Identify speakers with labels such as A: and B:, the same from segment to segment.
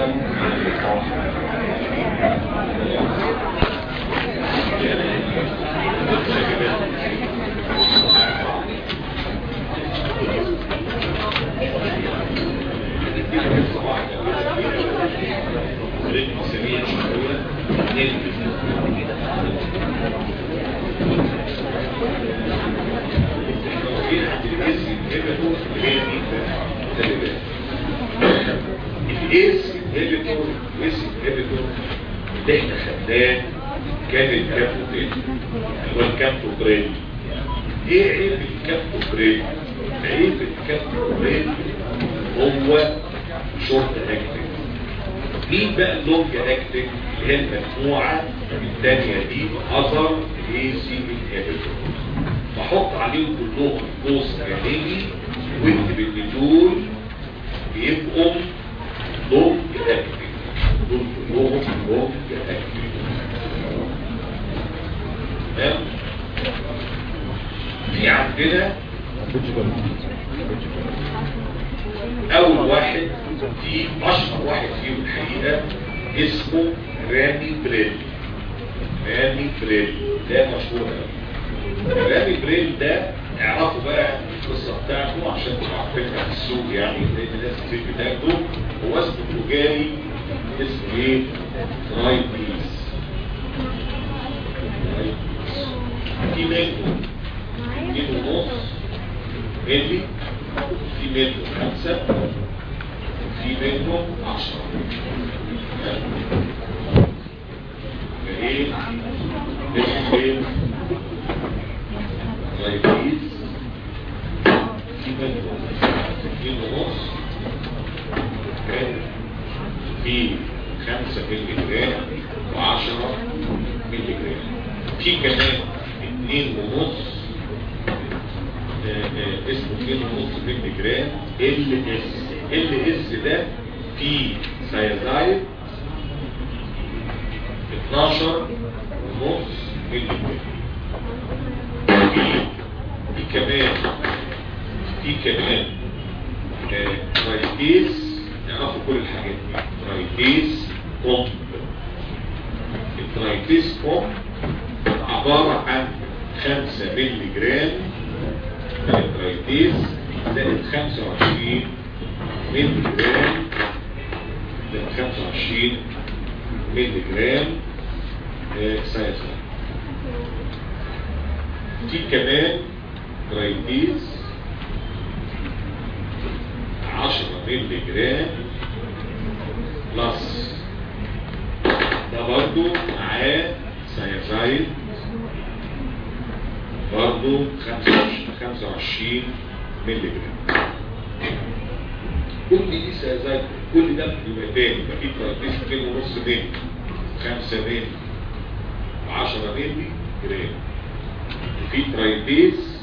A: الايس انهبيتور والايس انهبيتور اللي احنا خدناه كان الكابتوبرين اللي هو الكابتوبرين ايه عيب الكابتوبرين عيب الكابتوبرين هو شورت اكتنج مين بقى اللونج اكتنج اللي هي المجموعه الثانيه دي اثر الاي سي انهبيتور بحط عليهم كلهم قوس جانبي واكتب ان دول بيبقوا لونج اكتنج دول كلهم لونج اكتنج تمام في عندنا اول واحد في اشهر واحد فيهم الحقيقه اسمه رامي بريل رامي بريل ده مشهور قوي رامي بريل ده اعرفوا بقى القصه بتاعته عشان تبقوا عارفينها في السوق يعني لان الناس كتير بتاخده هو اسمه تجاري اسمه ايه؟ رايبيس في منه اتنين ونص ملي في منه خمسة في منه عشرة فايه اسمه ايه رايبيس في منه اتنين ونص في خمسة ملي جرام وعشرة ملي جرام في كمان اتنين ونص اسمه اتنين ونص ملي جرام ال اس ال اس ده فيه سايزايد 12 ونص ملي جرام في كمان في كمان ترايتيز نعرفوا كل الحاجات دي ترايتيز كومب الترايتيز كومب عبارة عن 5 ملي جرام من الترايتيز زائد 25 ملي جرام زائد 25 ملي جرام سايزايد في كمان ترايتيز 10 ملي جرام بلس ده برضو معاه سايزايد برضو 25 ملي جرام كل دي سايزايد كل ده بيبقى تاني يبقى في ترايتيز 2 ونص ملي 5 ملي 10 ملي جرام في ترايتيز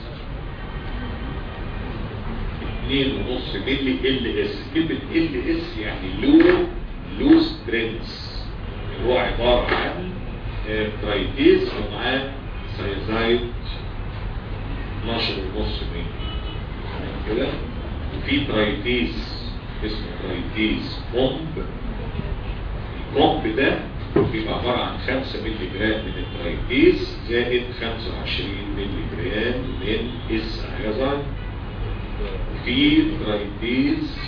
A: 2 ونص ملي ال اس كلمة ال اس يعني لو لو سترينث اللي هو عبارة عن ترايتيز ومعاه سايزايد 12 ونص ملي كده وفي ترايتيز اسمه ترايتيز كومب الكومب ده بيبقى عبارة عن 5 ملي جرام من الترايتيز زائد 25 ملي جرام من السايزايد في ترايتيز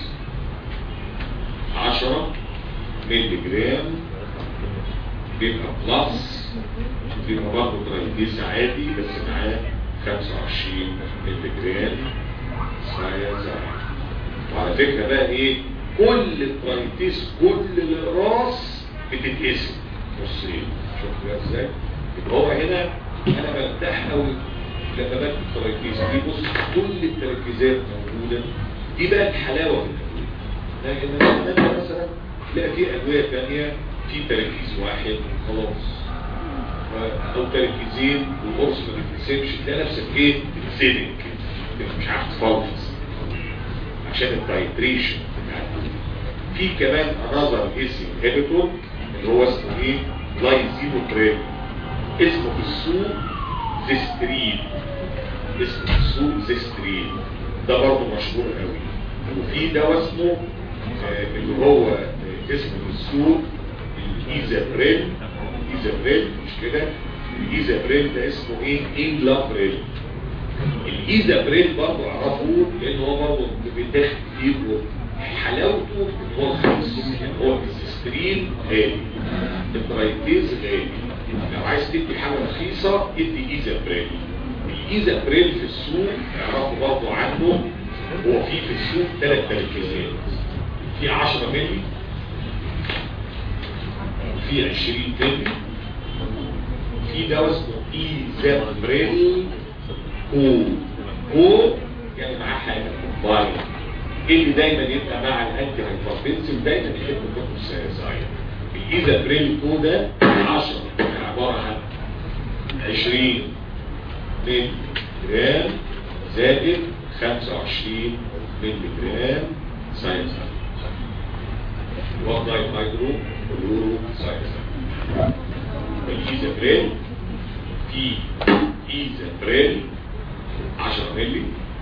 A: 10 ملي جرام بيبقى بلس بيبقى برضه ترايتيز عادي بس معاه 25 ملي جرام سايزايد وعلى فكرة بقى ايه كل الترايتيز كل الاقراص بتتقسم نصين شوف بقى ازاي يبقى هو هنا انا برتاح قوي لما بكتب التراكيز دي بص كل التركيزات موجوده دي بقى الحلاوه في الادويه لكن لما انت مثلا تلاقي في ادويه ثانيه في تركيز واحد خلاص او تركيزين والقرص ما بيتقسمش تلاقي نفسك ايه بتسلك كده مش عارف تفلفص عشان التايتريشن في كمان انذر اسم انهبيتور اللي هو اسمه ايه لايزينوتريب اسمه في السوق زيسترين اسمه في السوق زيسترين ده برضه مشهور قوي وفي دواء اسمه آه اللي هو اسمه في السوق الايزابريل ايزابريل مش كده الايزابريل ده اسمه ايه انجلابريل الايزابريل برضه اعرفوه لان هو برضه بيتاخد كتير حلاوته ان هو رخيص يعني هو السيسترين غالي البرايتيز غالي لو عايز تدي حاجه رخيصه ادي ايزابريل الايزابريل في السوق اعرفوا برضه عنه هو في في السوق ثلاث تركيزات في 10 مللي في 20 مللي في دواء اسمه ايزابريل كو كو يعني معاه حاجه باين ايه اللي دايما يبقى مع الانتي هايبرتنسيف دايما يحب يكون السايد الايزابريل كو ده 10 عباره عن 20 مللي جرام زائد 25 مللي جرام ساينس وضعي هيدرو كلورو ساينس الايزابريل في ايزابريل 10 مللي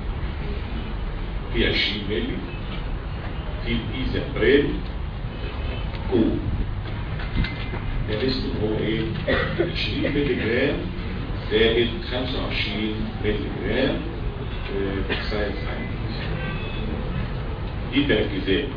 A: في 20 مللي في ايزابريل كو ده اسمه هو ايه 20 مللي جرام زائد 25 مللي جرام ساينس دي تركيزات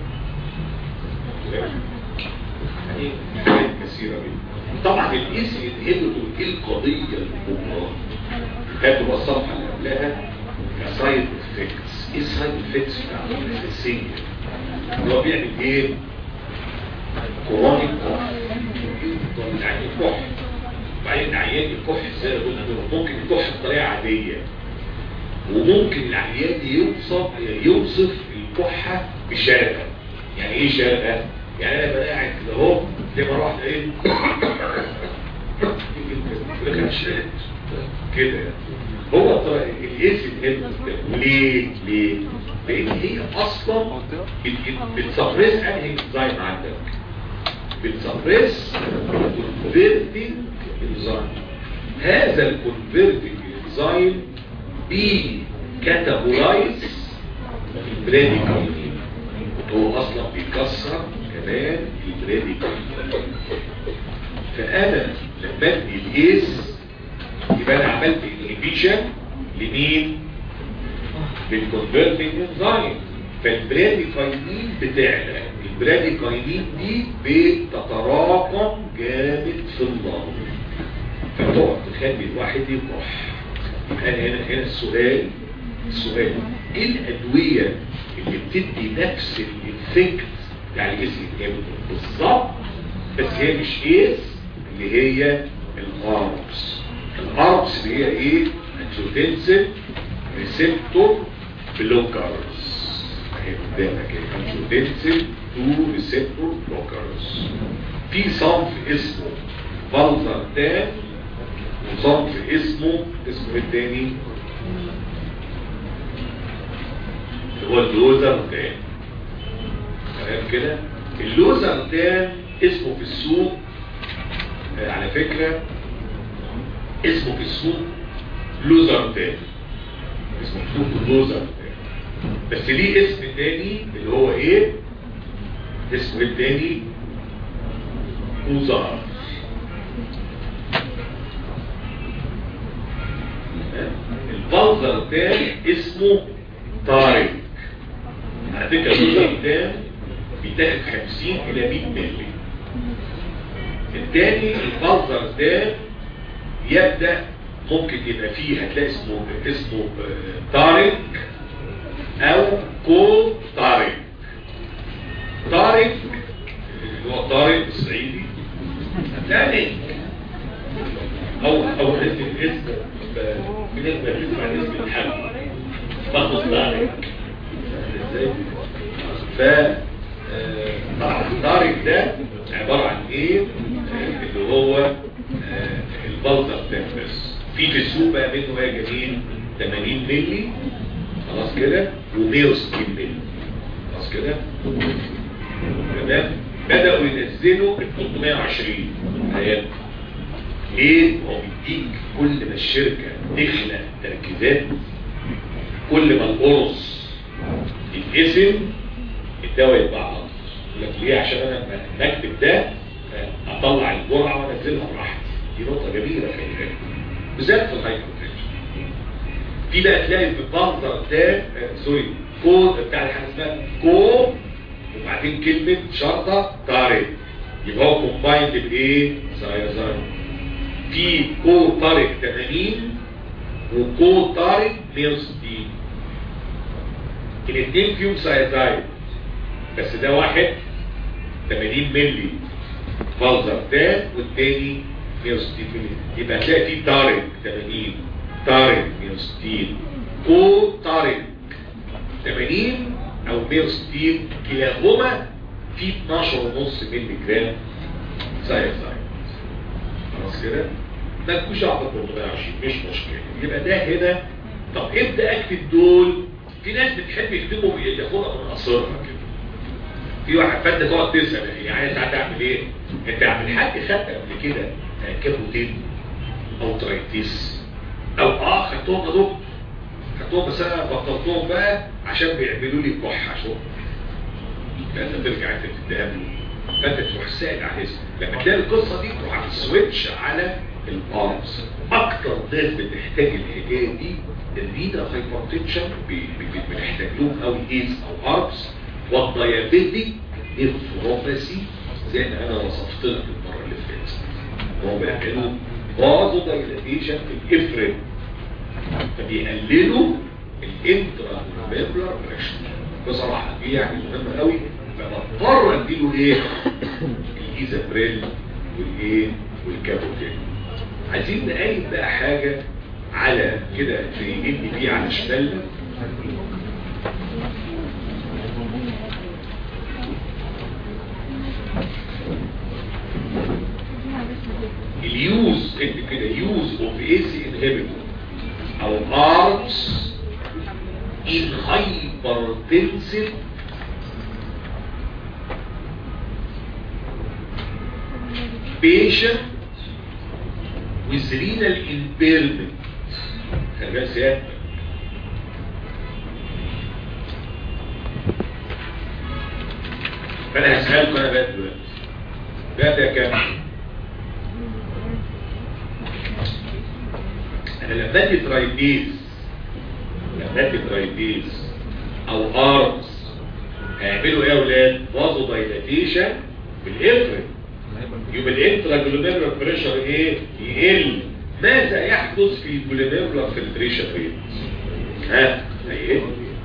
A: يعني حاجات كثيرة جدا طبعا الاس انهبيتور ايه القضية الكبرى هاتوا الصفحة اللي قبلها كسايد افكتس ايه السايد افكتس بتاع الاساسية هو بيعمل ايه؟ كورونيك كوح يعني كح وبعدين العيان يكح ازاي ممكن يكح بطريقة عادية وممكن العيان يوصف يوصف الكحة بشرقة يعني ايه شرقة؟ يعني انا بقى قاعد كده اهو زي ما رحت ايه كده هو الايس ليه ليه لان هي اصلا بتسبريس انهي انزيم عندك بتسبريس كونفيرتنج انزيم هذا الكونفيرتنج انزيم بي كاتابولايز البراديكاينين هو اصلا بيكسر كمان البراديكاينين فانا لما ادي الايس يبقى انا عملت انهبيشن لمين بالكونفرتنج انزيم فالبراديكاينين بتعلى البراديكاينين دي بتتراكم جامد في النار فتقعد تخلي الواحد يكح يبقى هنا هنا السؤال السؤال ايه الادويه اللي بتدي نفس الافكت بتاع الاس بالظبط بس هي مش ايس اللي هي الاربس الاربس اللي هي ايه انجيوتنسين ريسبتور بلوكرز اهي قدامك انجيوتنسين 2 ريسبتور بلوكرز في صنف اسمه فالزرتان وصنف اسمه اسمه ايه التاني هو اللوزر تان تمام كده اللوزر تان اسمه في السوق آه على فكرة اسمه في السوق لوزر تان اسمه في السوق لوزر تان بس ليه اسم تاني اللي هو ايه اسمه التاني اوزار الفلزر تان اسمه طارق على فكرة الفلزر تان بيتاخد 50 الى 100 مللي التاني الفلزر تان يبدأ ممكن يبقى فيه هتلاقي اسمه اسمه طارق او كو طارق طارق اللي هو طارق الصعيدي هتلاقي او او نسبة الاسم بالنسبة لنسبة نسبة الحمل باخد طارق ازاي ف طبعا الطارق ده عبارة عن ايه اللي هو البلطة بتنفس في في السوق بقى منه يا جميل 80 ملي خلاص كده و160 ملي خلاص كده تمام بدأوا ينزلوا ال 320 حياتي ليه؟ هو بيديك كل ما الشركة تخلق تركيزات كل ما القرص يتقسم الدواء يتباع يقول لك ليه عشان انا لما اكتب ده آه، اطلع الجرعه وانزلها براحتي دي نقطه جميله خلي بالك بالذات في الهايبرتنشن في بقى تلاقي في المنظر ده آه، سوري كود بتاع حاجه اسمها كو وبعدين كلمه شرطه طارق يبقى هو كومبايند بايه؟ سايزاين في كو طارق 80 وكو طارق 160 الاثنين فيهم سايزاين بس ده واحد 80 مللي فالزر تان والتاني 160 مللي يبقى هتلاقي فيه طارق 80 طارق 160 كو طارق 80 او 160 كلاهما في 12.5 مللي جرام سايزاين خلاص كده ما تكونش اعطى 420 مش مشكله يبقى ده هنا طب ابدا اكتب دول في ناس بتحب يكتبوا ياخدها من قصرها كده في واحد فانت تقعد تسال يعني انت هتعمل ايه انت عامل حد خدت قبل كده آه، كابوتين او ترايتيس او اه خدتهم يا دكتور خدتهم بس انا بطلتهم بقى عشان بيعملوا لي كحه شو فانت ترجع انت تديها له فانت تروح سائل على اسم لما تلاقي القصه دي تروح على السويتش على الارمز اكتر ناس بتحتاج الحكايه دي الرينا هايبرتنشن بنحتاج لهم قوي ايز او ارمز والديابيتيك نيفروباثي زي ما انا وصفت لك المره اللي فاتت هو بيعملوا بازو دايلاتيشن في الافرين فبيقللوا الانترا ميمبرال بريشر بصراحه دي يعني مهمه قوي فبضطر اديله ايه الايزابريل والايه والكابوتين عايزين نقيم بقى حاجه على كده تريجني بيه على شمالنا اليوز اكتب كده يوز اوف اي سي انهبيتور او ارمز in hypertensive patient with renal impairment خلي بالك سيادتك فانا هسألكم انا بقى دلوقتي بقى ده كام انا لما ادي ترايبيز لما ادي ترايبيز او ارمز هيعملوا ايه يا اولاد فازو دايلاتيشن بالافرين يبقى الانترا جلوميرولار بريشر ايه يقل ماذا يحدث في الجلوميرولار فلتريشن ريت ها ايه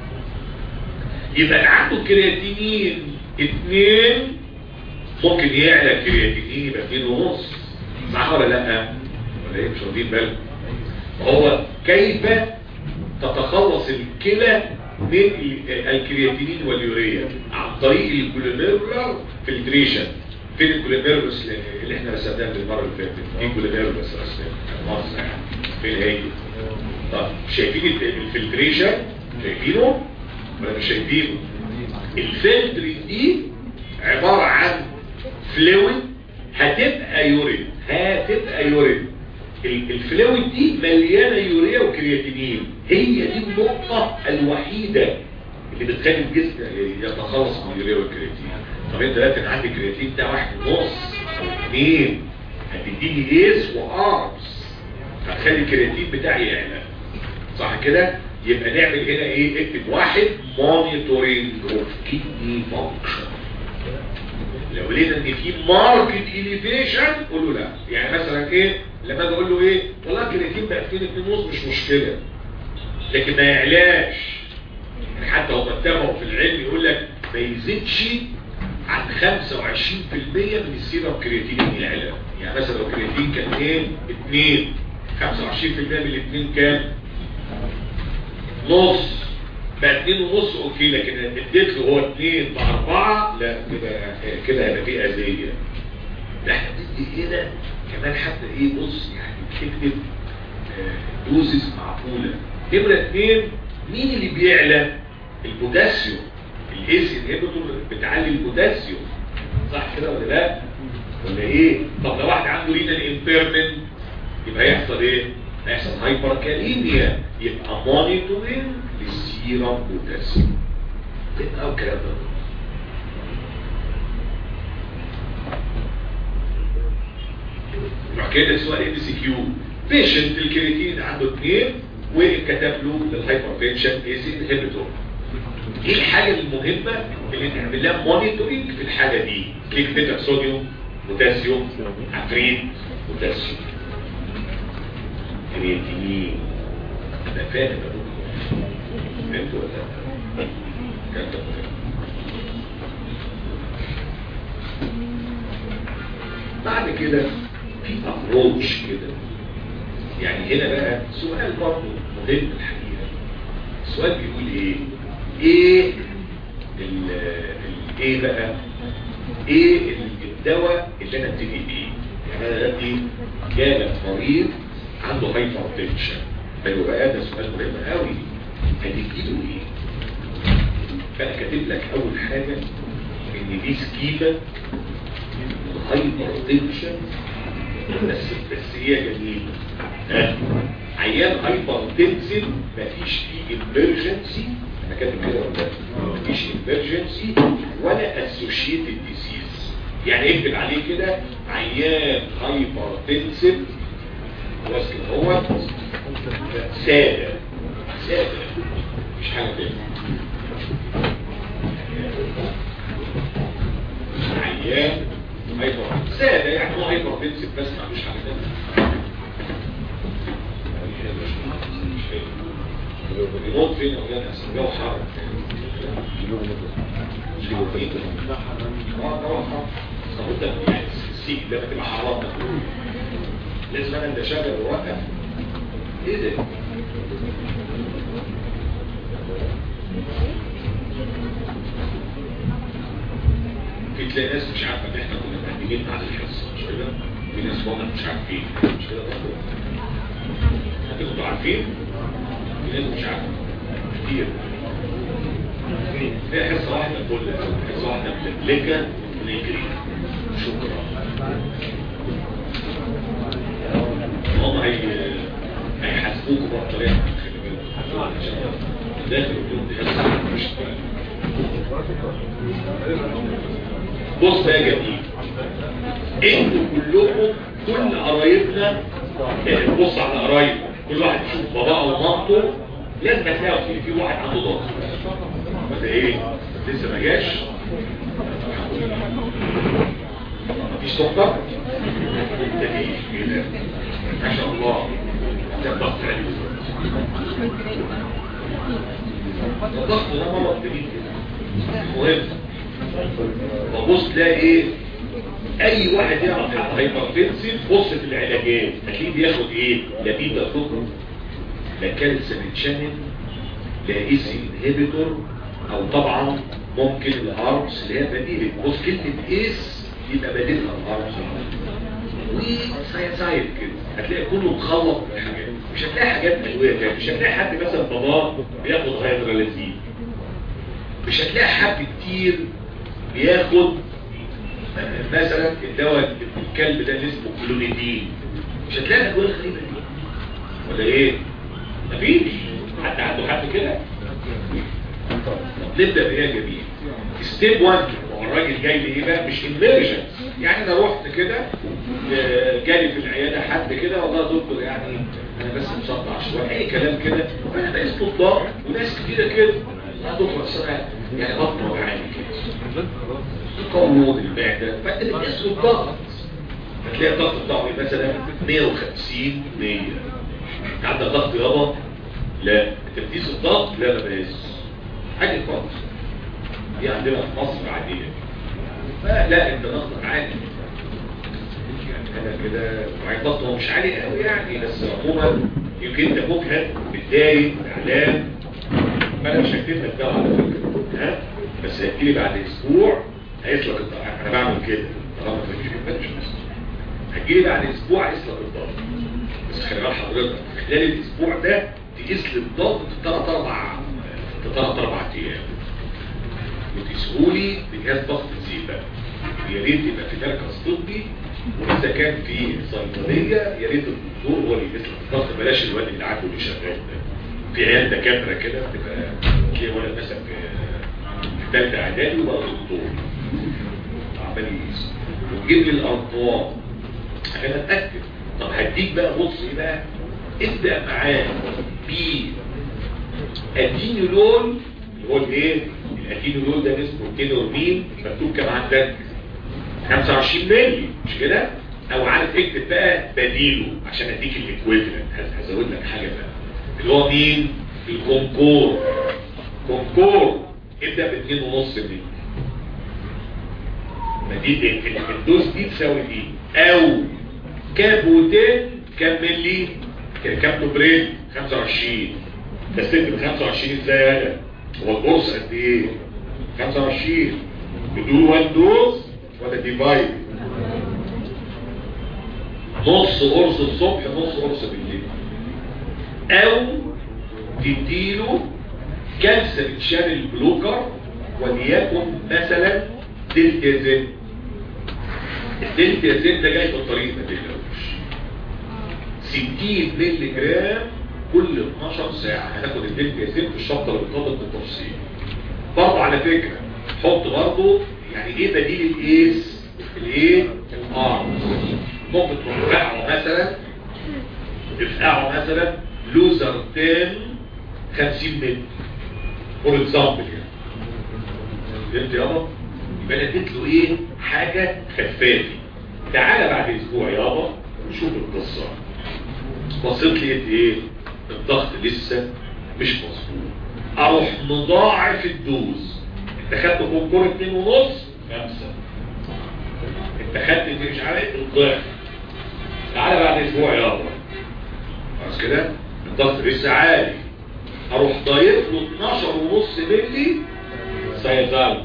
A: يبقى عنده كرياتينين اتنين ممكن يعلى الكرياتينين يبقى اتنين ونص صح ولا لا ولا ايه مش واخدين بالكم هو كيف تتخلص الكلى من الكرياتينين واليوريا عن طريق الجلوميرولار فلتريشن فين الجلوميرولس اللي احنا رسمناها المره اللي فاتت دي الجلوميرولس رسمناها مصر يعني فين هي طب شايفين الفلتريشن شايفينه ولا مش شايفينه الفلتر دي عباره عن فلويد هتبقى يورين هتبقى يورين الفلويد دي مليانه يوريا وكرياتينين هي دي النقطه الوحيده اللي بتخلي الجسم يتخلص من اليوريا والكرياتين طب انت دلوقتي انا عندي كرياتين ده واحد ونص او اثنين هتديني ايز وارمز هتخلي الكرياتين بتاعي يعلى صح كده يبقى نعمل هنا ايه اكتب واحد مونيتورنج اوف كيدني فانكشن لو لقينا ان في ماركت اليفيشن قول له لا يعني مثلا ايه لما اجي اقول له ايه والله الكرياتين بقى 2 2 ونص مش مشكله لكن ما يعلاش يعني حتى هم اتفقوا في العلم يقول لك ما يزيدش عن 25% من السيرم كرياتين يعلى يعني مثلا لو كرياتين كان ايه 2 25% من الاثنين كام نص بقى 2 ونص اوكي لكن اديت له هو 2 مع 4 لا كده كده هيبقى في اذيه ده احنا بندي هنا كمان حتى ايه بص يعني بتكتب دوزز معقوله نمره 2 مين اللي بيعلى البوتاسيوم الايس انهبيتور بتعلي البوتاسيوم صح كده ولا لا ولا ايه طب لو واحد عنده رينال امبيرمنت يبقى هيحصل ايه هيحصل هايبركاليميا يبقى مونيتورنج للسيرم بوتاسيوم تبقى الكلام ده يروح كده سؤال ام سي كيو بيشنت الكرياتين عنده اثنين وكتب له للهايبرتنشن ايزي انهبيتور ايه الحاجه المهمه اللي نعمل لها مونيتورنج في الحاله دي كليك بيتا صوديوم بوتاسيوم عفريت بوتاسيوم كرياتينين انا فاهم يا دكتور فهمت ولا لا؟ كانت بعد كده في ابروتش كده يعني هنا بقى سؤال برضه مهم الحقيقه السؤال بيقول ايه ايه ال ال- ايه بقى ايه ال- الدواء اللي انا ابتدي بيه يعني انا دلوقتي جالك مريض عنده هايبر تنشن ايوه بقى ده سؤال مهم قوي هتديله ايه فانا كاتب لك اول حاجه ان دي سكيمه هايبر تنشن بس بس هي جميله ها عيان هايبر تنسن مفيش فيه امرجنسي انا كاتب كده ولا لا؟ مفيش امرجنسي ولا اسوشيتد ديزيز يعني اكتب عليه كده عيان هايبر تنسن خلاص كده هو ساده ساده مش حاجه تانية عيان هايبر ساده يعني هو هايبر تنسن بس ما مش حاجه تانية يموت فين او لا جو حر السيك ده بتبقى حرام لازم انا اللي شغل ووقف ايه ده في تلاقي ناس مش عارفه ان احنا كنا مقدمين على الحصه مش كده في ناس واضح مش عارفين مش كده برضه انتوا كنتوا عارفين في ناس مش عارفه كتير هي حصه واحده كل حصه واحده ملكه ونجري شكرا هم هي هيحاسبوكوا بقى بطريقه خلي بالك عشان داخل اليوم دي حصه مش بص بقى يا جميل انتوا كلكم كل قرايبنا يعني بص على قرايب كل واحد يشوف باباه ومامته لازم هتلاقوا في في واحد عنده ضغط بس ايه لسه ما جاش مفيش سكر مفيش كده ما شاء الله ده الضغط عالي الضغط ده مرض جديد مهم وبص تلاقي ايه اي واحد يعرف هايبرتنسيف بص في العلاجات هتلاقيه بياخد ايه لا بيتا فوكر لا كالسيوم شانل لا ايسي انهبيتور او طبعا ممكن الهاربس اللي هي بديل بص كلمه ايس يبقى بديلها الهاربس وسايسايد كده هتلاقي كله مخلط بالحاجات مش هتلاقي حاجات ادويه تاني مش هتلاقي حد مثلا باباه بياخد هيدرالازين مش هتلاقي حد كتير بياخد مثلا الدواء الكلب ده اللي اسمه كلونيدين مش هتلاقي الادويه الغريبه دي ولا ايه مفيش حد عنده حد كده طب نبدا بايه يا جميل ستيب 1 هو الراجل جاي لي ايه بقى مش انفيرجن يعني انا رحت كده آه، جالي في العياده حد كده والله يا دكتور يعني انا بس مصدع شويه اي كلام كده فانا بقيت ضغط وناس كتيره كده يا دكتور أصل أنا يعني بطني وجعاني كده قومود المعده فانت بتقيس له الضغط هتلاقي الضغط بتاعه إيه؟ مثلا 150 100 عندك ضغط يابا لا انت بتقيس الضغط لا ما بقيس عادي خالص دي عندنا في مصر عاديه لا لا انت ضغطك عادي يعني انا كده معاك ضغط هو مش عالي قوي يعني بس عموما يمكن انت مجهد متضايق اعلام فانا مش هكتب لك ده على فكره ها بس هتجيلي بعد اسبوع هيطلق الضغط انا بعمل كده طالما ما فيش انفكشن هتجيلي بعد اسبوع هيطلق الضغط بس خلي بال حضرتك خلال الاسبوع ده تقيس لي الضغط في ثلاث اربع في ثلاث اربع ايام وتسهولي بجهاز ضغط الزيبه يا ريت يبقى في مركز طبي واذا كان في صيدليه يا ريت الدكتور هو اللي يقيس لك الضغط بلاش الواد اللي عنده اللي شغال ده في عيال دكاتره كده بتبقى تلاقي ولد مثلا في في ثالثه اعدادي وبقى دكتور عمال يقيس وتجيب لي الارقام عشان اتاكد طب هديك بقى بص ايه بقى ابدا معاه ب ادينيولول اللي هو الايه الادينيولول ده اسمه كينورمين مكتوب كام عندك 25 مللي مش كده او عارف اكتب بقى بديله عشان اديك الايكويفالنت هزود لك حاجه بقى اللي هو مين الكونكور كونكور ابدا ب 2.5 مللي ما دي الدوز دي تساوي دي او كابوتين كام ملي كام توبرين 25 بس تكتب 25 ازاي يا هو القرص قد ايه 25 بدون وان دوز ولا ديفايد نص قرص الصبح نص قرص بالليل او تديله كالسيوم شانل بلوكر وليكن مثلا دلتازين الدلتازين ده جاي في الطريق ما تقلقوش 60 مللي جرام كل 12 ساعة هناخد الدلتازين في الشابتر القادم بالتفصيل برضه على فكرة حط برضه يعني ايه بديل الايس الايه الار ممكن ترفعه مثلا تفقعه مثلا لوزر تان 50 متر فور اكزامبل يعني فهمت يابا يبقى انا اديت له ايه حاجه خفافه تعالى بعد اسبوع يابا نشوف القصه بصيت لقيت ايه الضغط لسه مش مظبوط اروح مضاعف الدوز انت خدت كونكور اتنين ونص خمسة انت خدت مش عارف الضعف تعالى بعد اسبوع يابا خلاص كده الضغط لسه عالي اروح ضايف له 12 ونص ملي سيزال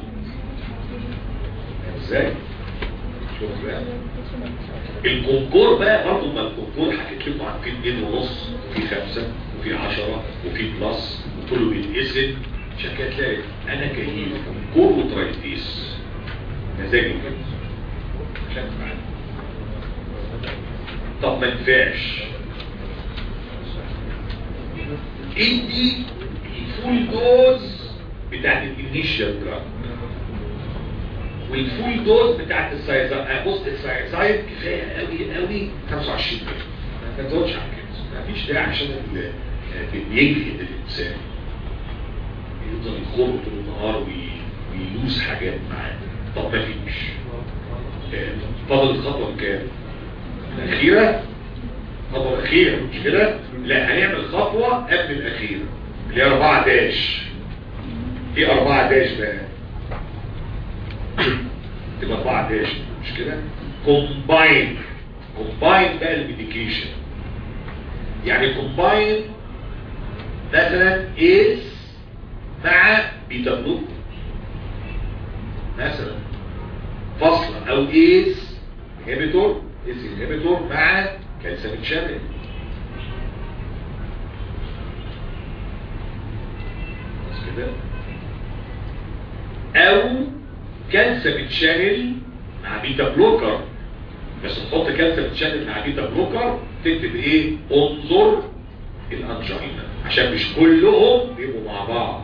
A: ازاي شوف بقى الكونكور بقى برضه ما الكونكور حكيت لكم عن في 2 ونص وفي 5 وفي 10 وفي بلس وكله بيتقسم عشان كده تلاقي انا كيف كونكور وترايتيس مزاجي كده عشان تبقى طب ما ينفعش ادي الفول دوز بتاعت الانيشال دراج والفول دوز بتاعت السايزايد بص السايزايد كفايه قوي قوي 25 مللي ما تزودش عن كده مفيش داعي عشان بيجهد الانسان يفضل يخر طول النهار ويلوز حاجات معاه طب مفيش فاضل الخطوه الكام؟ الاخيره الخطوه الاخيره مش كده؟ لا هنعمل خطوه قبل الاخيره اللي هي 4 داش ايه 4 داش بقى؟ تبقى 4 داش مش كده كومباين كومباين بقى الميديكيشن يعني كومباين مثلا ايس مع بيتا بلوك مثلا فصلة او ايس انهبيتور ايس انهبيتور مع كالسيوم شانل بس كده او كالسيوم شانل مع بيتا بلوكر بس تحط كالسيوم شانل مع بيتا بلوكر تكتب ايه انظر الانجينا عشان مش كلهم بيبقوا مع بعض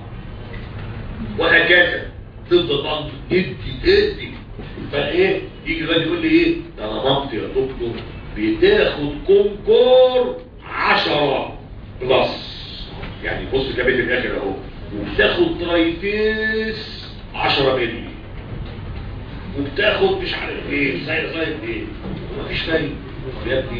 A: وهكذا تفضل بقى ادي ادي فايه يجي الواد يقول لي ايه ده انا مامتي يا دكتور بتاخد كونكور 10 بلس يعني بص جابت الاخر اهو وبتاخد ترايتيس 10 مللي وبتاخد مش عارف ايه زي زي ايه ومفيش فايده يا ابني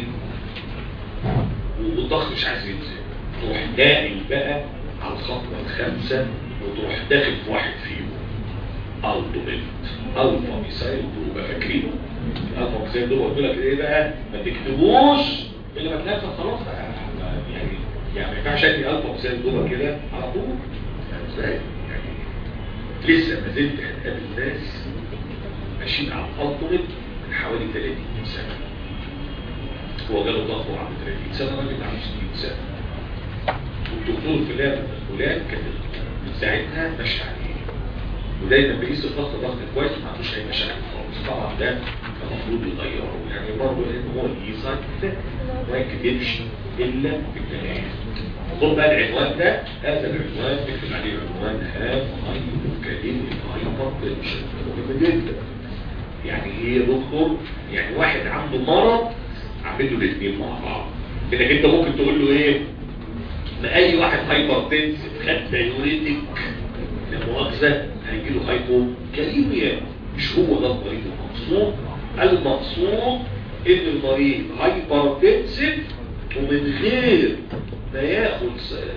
A: والضغط مش عايز ينزل تروح ناقل بقى على الخطوه الخامسه وتروح داخل في واحد فيهم التوميت الفا ميسايل جروب فاكرينه الفا ميسايل جروب قلت لك ايه بقى ما تكتبوش الا ما تنفذ خلاص يعني يعني ما ينفعش ادي الفا ميسايل جروب كده على طول يعني ازاي يعني لسه ما زلت هتقابل ناس ماشيين على الالتوميت من حوالي 30 سنه هو جاله ضغط عنده 30 سنه راجل عنده 60 سنه والدكتور فلان فلان كان من ساعتها ماشي عليه ودايما بيقيس الضغط ضغط كويس ما عندوش اي مشاكل خالص طبعا ده المفروض يغيره يعني برضه لان هو اليسار كده ممكن يمشي الا بالتناهي خد بقى العنوان ده هذا العنوان اكتب عليه عنوان هاف هايبوكاليميك هايبرتنشن مهم جدا يعني ايه يا دكتور يعني واحد عنده مرض اعمل له الاثنين مع بعض انك انت ممكن تقول له ايه ما اي واحد هايبر تنسف خد دايوريتك لا مؤاخذه هيجي له هايبو كاليميا مش هو ده المريض المقصود المقصود ان المريض هايبر تنسف ومن غير ما ياخد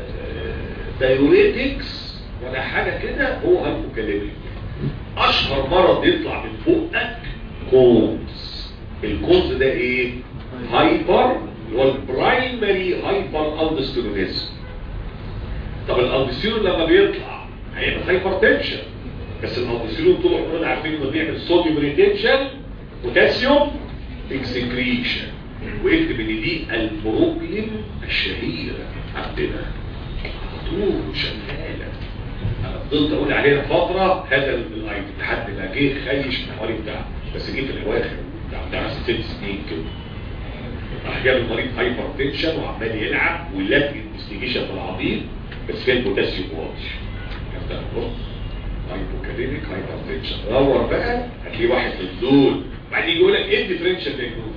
A: دايوريتكس ولا حاجه كده هو هايبوكاليميا اشهر مرض يطلع من بقك كونز الكونز ده ايه هايبر اللي هو البرايمري هايبر الدستيرونيزم طب الالدستيرون لما بيطلع هيبقى هايبر تنشن بس الالدستيرون طول عمرنا عارفين انه بيعمل صوديوم ريتنشن بوتاسيوم اكسكريشن واكتب ان دي البروبلم الشهيره عندنا طول شغاله انا فضلت اقول عليها فتره هذا الايتم لحد ما جه خيش من الحواري بتاعه بس جه في الاواخر بتاع بتاع ست سنين كده راح جاب المريض هايبر تنشن وعمال يلعب ويلاقي انفستيجيشن في العبيط بس فيها البوتاسيوم واطي هبدا بص هايبوكاليميك هايبر تنشن دور بقى هتلاقي واحد من دول بعدين يجي يقول لك ايه الديفرنشال دايجنوز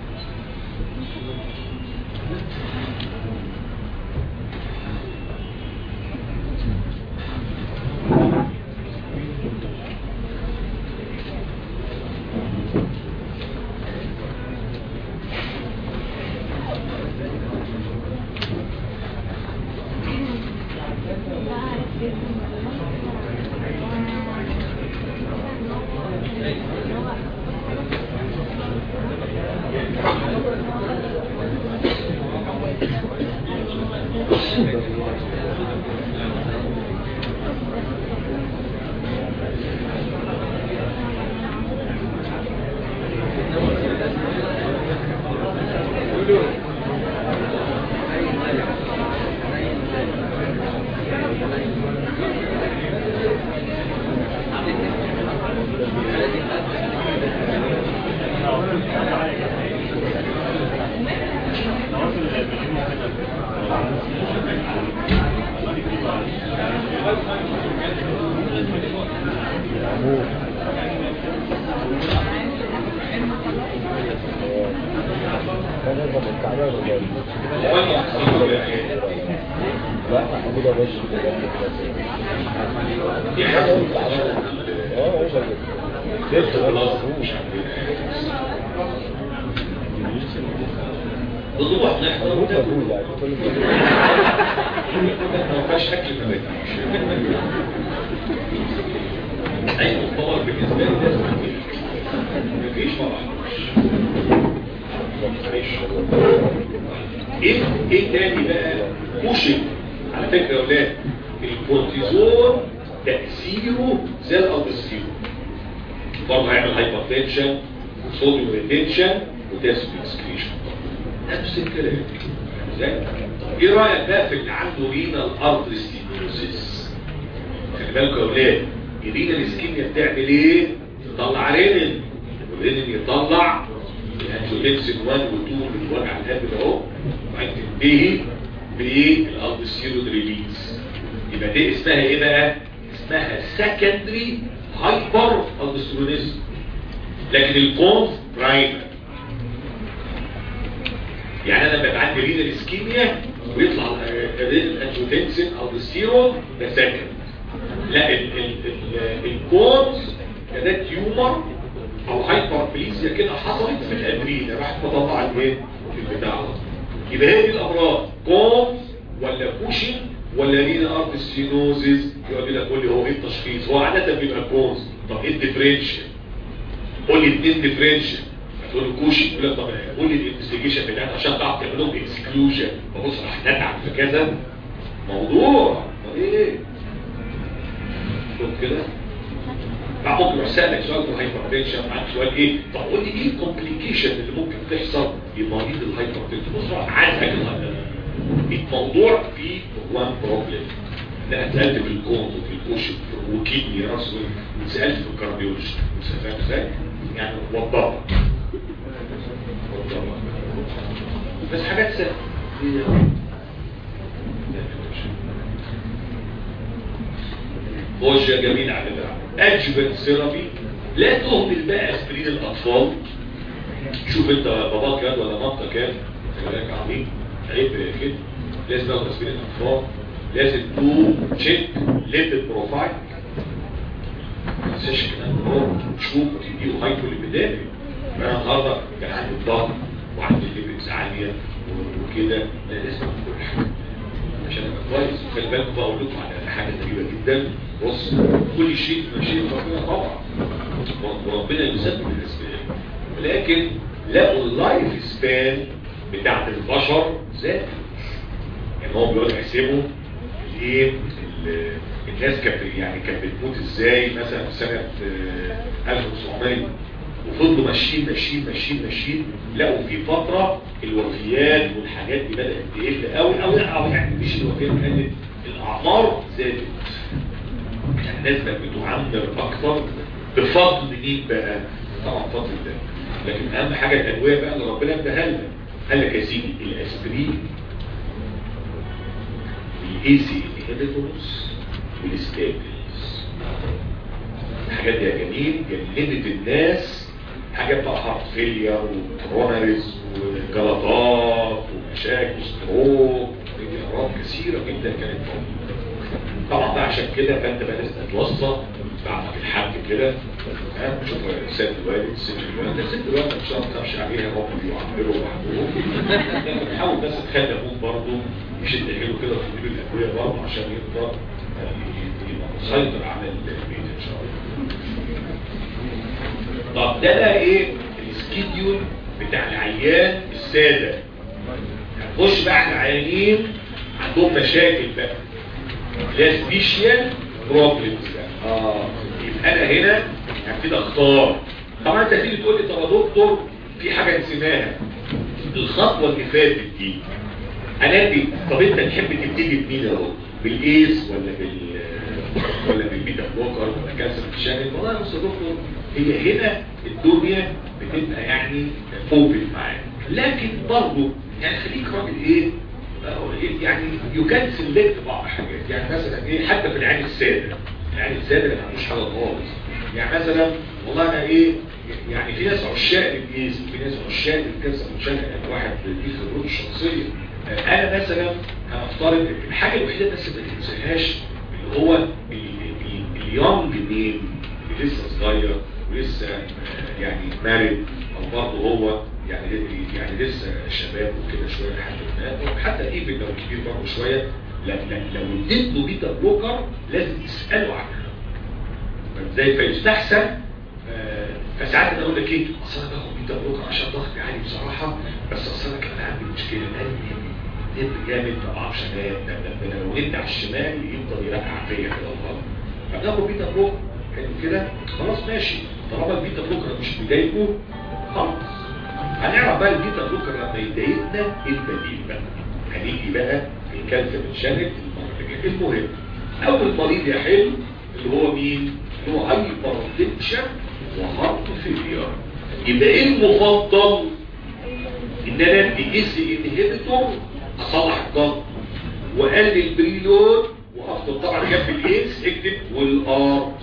A: ايه رايك بقى في اللي عنده رينا الارض ستينوزيس خلي بالكم يا اولاد الرينا الاسكيميا بتعمل ايه تطلع رينين والرينين يطلع الانجيوتنسين 1 و 2 من وجع القلب ده اهو وبعدين تنتهي بايه الارض ستيرويد ريليز يبقى دي اسمها ايه بقى اسمها سكندري هايبر الدسترونيزم لكن الكونف برايمري يعني انا ببقى عندي رينال اسكيميا ويطلع الانجيوتنسين او الستيرون ده سكن لا الكونز ده تيومر او هايبر بليزيا كده حصلت في الادرينا راحت مطلع الايه في البتاع يبقى هي دي الامراض كونز ولا كوشن ولا رينا ارتستينوزيس يقعد لك قول لي هو ايه التشخيص هو عاده بيبقى كونز طب ايه الديفرنشال قول لي اثنين ديفرنشال تقول له كوشي يقول لك طب قول لي الانفستيجيشن بتاعتك عشان تعرف تعمل لهم اكسكلوجن ببص راح نتعب في كذا موضوع ايه شفت كده بعد ممكن يروح سالك سؤال في الهايبرتنشن معاك سؤال ايه طب قول لي ايه الكومبليكيشن اللي ممكن تحصل لمريض الهايبرتنشن بص عايزك الموضوع فيه وان بروبلم لا سالت في الكونز وفي الكوشن وكيدني راس وسالت في الكارديولوجي فاهم ازاي؟ يعني وضبط بس حاجات سهله خش يا جميل على ده اجبن سيرابي لا تهمل بقى اسبرين الاطفال شوف انت باباك ياد ولا مامتك ياد خلي بالك عظيم عيب كده لازم تاخد تسبيل الاطفال لازم تو تشيك ليبيد بروفايل ما تنساش كمان هو تشوف وتديله هايبو ليبيدامي انا النهارده كان عندي الضغط وعندي الليبيدز عاليه وكده لا لازم كل حاجه عشان ابقى كويس خلي بالكم بقول لكم على حاجه غريبه جدا بص كل شيء ماشي ربنا طبعا وربنا يسبب الاسباب ولكن لقوا اللايف سبان بتاعت البشر زاد يعني هو بيقعد يحسبوا ايه الناس كانت يعني كانت بتموت ازاي مثلا في سنه 1900 وفضلوا ماشيين ماشيين ماشيين ماشيين لقوا في فتره الوفيات والحاجات دي بدات تقل قوي او لا او يعني مش الوفيات كانت الاعمار زادت يعني الناس بقت بتعمر اكتر بفضل مين بقى؟ طبعا فضل الله لكن اهم حاجه الادويه بقى اللي ربنا اداها لنا قال لك يا سيدي الاسبرين والاي سي انهبيتورز والستابلز الحاجات دي يا جميل جنبت الناس حاجات بقى هارت فيلير وكروناريز وجلطات ومشاكل ستروك امراض كثيره جدا كانت موجوده طبعا بقى عشان كده فانت بقى لازم تتوصى بعد الحج كده شوف ست الوالد ست الوالد ست الوالد مش هتعرف تمشي عليها ربنا يعمله وحده حاول بس تخلي ابوك برضه يشد حيله كده في ايد الادويه برضه عشان يقدر يبقى مسيطر على البيت ان شاء الله طب ده بقى ايه السكيديول بتاع العيان الساده هنخش بقى على العيانين عندهم مشاكل بقى لا سبيشيال بروبلمز اه يبقى انا هنا هبتدي اختار طبعا انت تيجي تقول لي طب يا دكتور في حاجه نسيناها الخطوه اللي فاتت دي انا دي طب انت تحب تبتدي بمين يا دكتور بالايس ولا بال ولا بالبيتا بلوكر ولا كانسر الشانل والله يا دكتور هي هنا الدنيا بتبقى يعني اوبن معاك لكن برضه يعني خليك راجل ايه يعني يو كان سيلكت بعض الحاجات يعني مثلا ايه حتى في العين الساده العين الساده اللي ما عندوش حاجه خالص يعني مثلا والله انا ايه يعني في ناس عشاق للجيز في ناس عشاق للكسر عشان يعني واحد ليه خبرته الشخصيه انا مثلا هنفترض الحاجه الوحيده بس ما تنساهاش اللي هو اليونج نيم اللي لسه صغير ولسه يعني مارد او برضه هو يعني يعني لسه شباب وكده شويه لحد ما حتى ايفن لو كبير برضه شويه لو لو اديت له بيتا بلوكر لازم تساله عنها ازاي فيستحسن فساعات انا اقول لك ايه اصل انا باخد بيتا بلوكر عشان ضغطي عالي بصراحه بس اصل انا كان عندي مشكله قلبي نب جامد ما اعرفش انام ده ده لو ندي على الشمال يفضل يرقع فيا كده والله فبناخد بيتا بلوكر حلو كده خلاص ماشي طالما البيتا بلوكر مش بيضايقه خلاص هنعرف بقى البيتا بلوكر لما يضايقنا ايه البديل بقى هنيجي بقى في الكالسيوم شانل المهم اول مريض يا حلو اللي هو مين اللي هو هايبر تنشن وهارت فيلير يبقى ايه المفضل ان انا ادي اس انهبيتور اصلح الضغط واقلل بريلود وافضل طبعا جنب الايس اكتب والار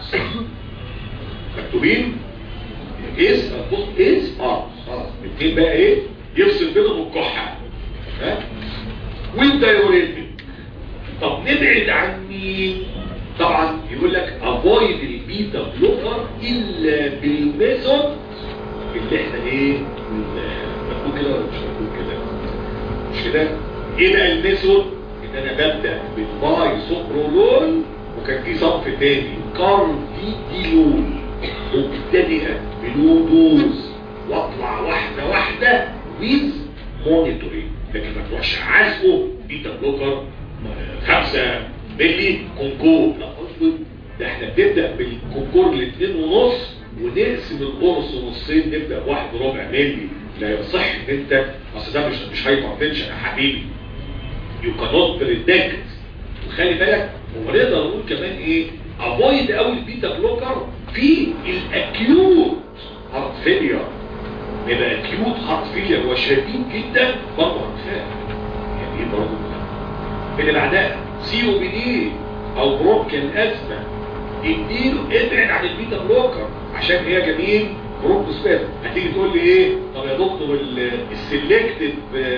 A: مكتوبين ايس بص ايس ار خلاص الاثنين بقى ايه يفصل بينهم الكحه ها والدايوريتك طب نبعد عن مين طبعا يقول لك افويد البيتا بلوكر الا بالميثود اللي احنا ايه مكتوب كده ولا مش مكتوب كده مش كده ايه بقى الميثود ان انا ببدا بالباي سوبرولول وكان في صنف تاني كارفيديول مبتدئه بلو دوز واطلع واحده واحده ويز مونيتورينج لكن ما تروحش عازقه بيتا بلوكر خمسة ملي كونكور لا اصبر ده احنا بنبدا بالكونكور الاثنين ونص ونقسم القرص نصين نبدا بواحد ربع ملي لا يصح ان انت اصل ده مش مش هايبر تنشن يا حبيبي يو كانوت بريدكت وخلي بالك هو نقدر نقول كمان ايه افويد قوي البيتا بلوكر في الاكيوت هارت فيلير يبقى اكيوت هارت فيلير وشديد جدا برضه هتفاهم يعني ايه برضه اللي بعدها سي او بي دي او بروكن ازمه اديله ابعد عن البيتا بلوكر عشان هي جميل برونكوسبازم هتيجي تقول لي ايه طب يا دكتور السلكتد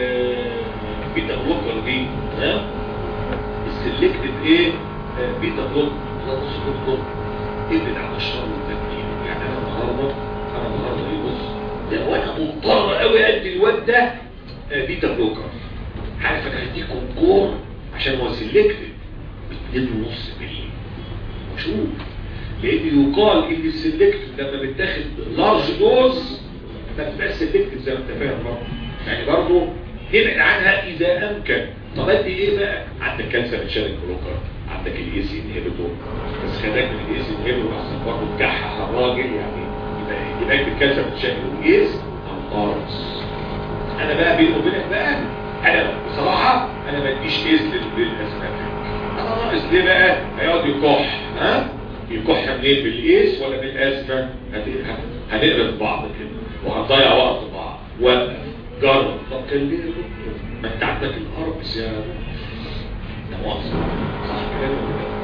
A: بيتا بلوكر دي ها السلكتد ايه آه، بيتا بلوكر لا بص دكتور ابعد عن الشر والتدمير يعني انا النهارده انا النهارده ايه بص ده وانا مضطر قوي ادي الواد ده آه، بيتا بلوكر عارف انا هديه كونكور عشان هو سلكتد ب 2.5 مللي شوف لان يقال ان السلكت لما بتاخد لارج دوز ما تبقاش سلكت زي ما انت فاهم برضه يعني برضه ابعد عنها اذا امكن طب ادي ايه بقى عندك كانسر شارك بلوكر عندك الاي سي انهبيتور بس خليك من الاي سي انهبيتور احسن برضه تجحح الراجل يعني يبقى يبقى يكتب كانسر شارك والايس امطارس انا بقى بيني وبينك بقى انا بصراحه انا ما اديش ايس للاسباب انا ناقص ليه بقى هيقعد يكح ها يكح منين بالايس ولا بالازمه هت- هنقرب بعض كده وهنضيع وقت بعض وقف جرب طب كان ليه يا دكتور؟ ما انت عندك الاربس يا ده مؤاخذه صح كده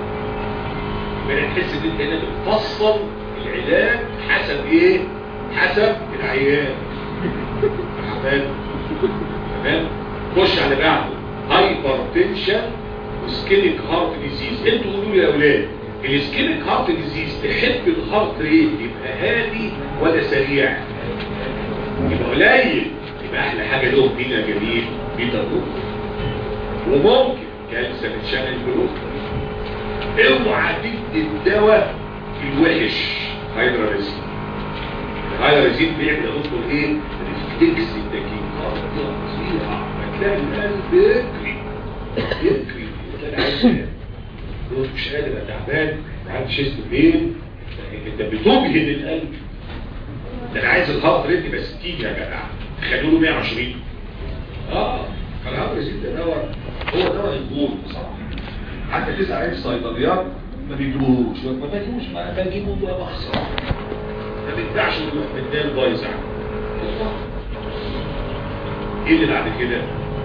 A: ولا لا؟ تحس ان انت هنا بتفصل العلاج حسب ايه حسب العيان تمام تمام خش على بعده هايبر تنشن وسكينيك هارت ديزيز انتوا قولوا لي يا اولاد السكينيك هارت ديزيز تحب الهارت ريت يبقى هادي ولا سريع يبقى قليل يبقى احلى حاجه لهم بينا جميل بيتا بلوك وممكن كانسر شانل بلوك اوعى تدي الدواء الوحش هيدراليزين الهيدراليزين بيعمل يا دكتور ايه ريفلكس التكييف فظيعه هتلاقي القلب يجري يجري تلاقي عايز يقول مش قادر أنا تعبان وعندي شيست بين انت بتجهد القلب ده انا عايز الهارت ريت يبقى 60 يا جدع خلوا له 120 اه فالهارت ريت ده دواء هو دواء الجول بصراحه حتى تسأل عليه الصيدليات ما بيجيبوهوش ما بيجيبوش ما بيجيبوه بقى بخسر ما بيتباعش بالدال بايظ يعني ايه اللي بعد كده؟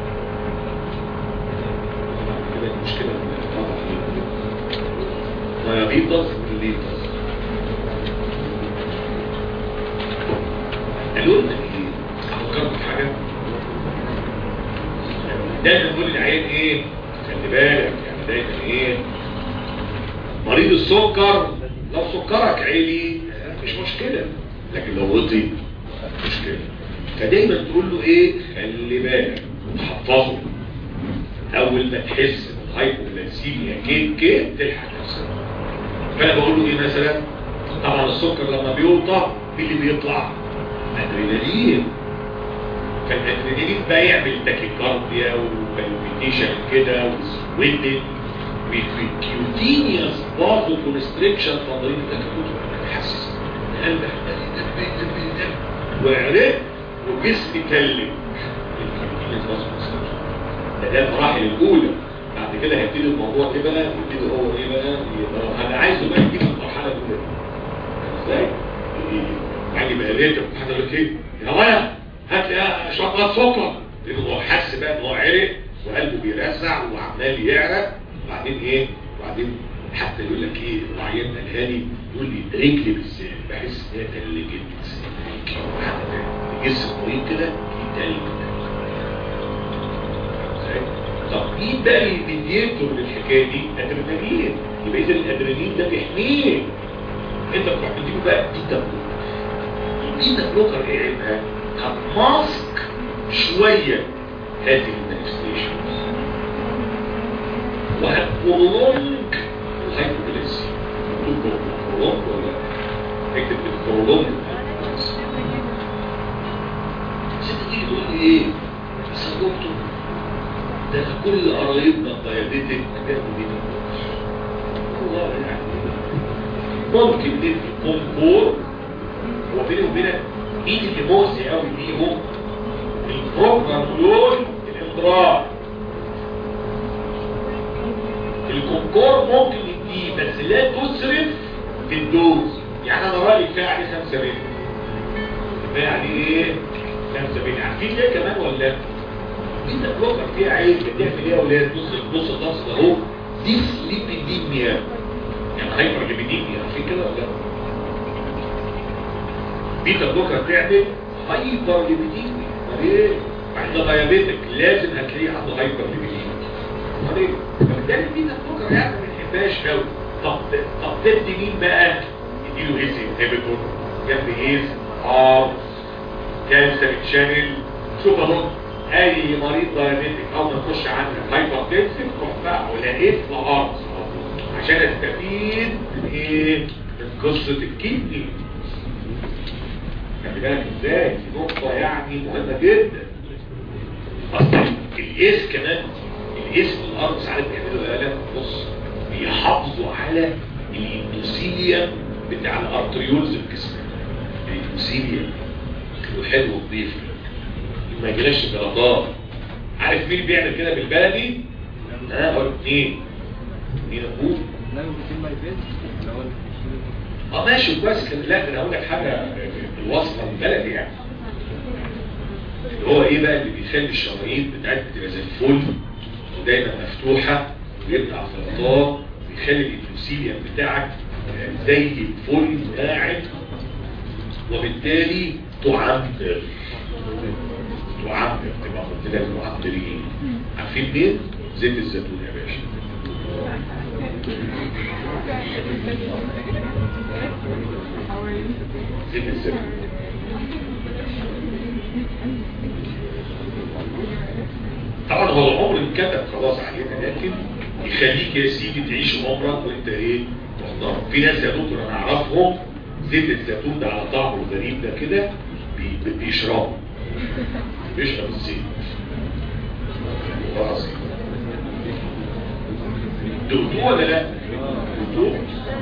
A: بعد كده المشكله دايابيتس ميليتس قالوا لنا ايه؟ فكرت في حاجه؟ دايما نقول للعيان ايه؟ خلي بالك يعني دايما ايه؟ مريض السكر لو سكرك عالي مش مشكلة لكن لو وطي مشكلة فدايما تقول له ايه خلي بالك وتحفظه اول ما تحس بالهايبوغليسيميا كيف كيف تلحق نفسك فانا بقول له ايه مثلا طبعا السكر لما بيوطى مين اللي بيطلع ادرينالين فالادرينالين بقى يعمل تاكيكارديا وبالبيتيشن كده وسويتنج وكيوتينيوس برضه كونستريكشن فضلين التكتل حاسس قلبك وعرفت وجسمي كلم الكيوتينيوس برضه كونستريكشن ده ده المراحل الاولى بعد كده هيبتدي الموضوع ايه بقى يبتدي هو ايه بقى يبقى انا عايزه بقى يجيب المرحله الاولى ازاي يعني بقى ليه حد يقول لك ايه يا غايه هات لي شويه سكر لانه هو حس بقى ان هو عرق وقلبه بيرزع وعمال يعرق وبعدين ايه وبعدين حتى يقول لك ايه العيان قالها لي يقول لي رجلي بالذات بحس ان هي تلجت حتى جسم المريض كده في تلج طب مين بقى اللي بيديتور للحكايه دي؟ ادرينالين يبقى اذا الادرينالين ده بيحميه انت بتروح تديله بقى بيتا بلوكر البيتا بلوكر ايه عيبها؟ هتماسك شويه هذه المانيفستيشنز وهتبرولونج الهايبوغليسيا مكتوب برولونج ولا اكتب البرولونج ست تيجي تقول لي ايه بس يا دكتور ده أنا كل قرايبنا الديابيتك جابوا دي والله يعني ممكن ندي كونكور وبيني وبينك مين اللي مؤذي قوي ليهم البروجرام دول الامضراء الكونكور ممكن يديه بس لا تسرف في الدوز يعني انا رايي كفايه عليه 5 مللي كفايه عليه ايه 5 مللي عارفين ليه كمان ولا انت بلوكر فيها عيب بتعمل ايه يا اولاد بص بص النص ده اهو دي سليبيديميا يعني هايبر ليبيديميا عارفين كده ولا لا بيتا بلوكر تعمل هايبر ليبيديمي ليه؟ عند دايابيتك لازم هتلاقيه عنده هايبر ليبيديمي ليه؟ فبالتالي البيتا بلوكر يعني ما بنحبهاش قوي طب طب تدي مين بقى؟ اديله هيز انهبيتور جنب هيز ار كانسر تشانل شوف اهو اي مريض دايابيتك اول ما تخش عندك هايبر تنسيف تروح بقى ولقيت لارز عشان استفيد من ايه؟ من قصه الكدني خلي بالك ازاي دي نقطه يعني مهمه جدا اصلا الايس كمان الايس في الارض ساعات بيعملوا قلق بص بيحافظوا على الاندوسيليا بتاع الارتريولز في جسمك الاندوسيليا حلو ونظيف ما يجيلاش جلطات عارف مين بيعمل كده بالبلدي ها اقول مين مين اقول اه ماشي كويس كان لا انا هقول لك حاجه الوصفه البلدي يعني اللي هو ايه بقى اللي بيخلي الشرايين بتاعتك تبقى زي الفل ودايما مفتوحه ويطلع سرطان بيخلي الاندوسيليوم بتاعك زي الفل قاعد وبالتالي تعمر تعمر تبقى قلت لك معمرين عارفين مين؟ زيت الزيتون يا باشا زيت الزيتون طبعا هو العمر انكتب خلاص علينا لكن يخليك يا سيدي تعيش عمرك وانت ايه محترم في ناس يا دكتور انا اعرفهم زيت الزيتون ده على طعمه الغريب ده كده بي- بيشربه بيشرب الزيت خلاص دكتور ولا لا دكتور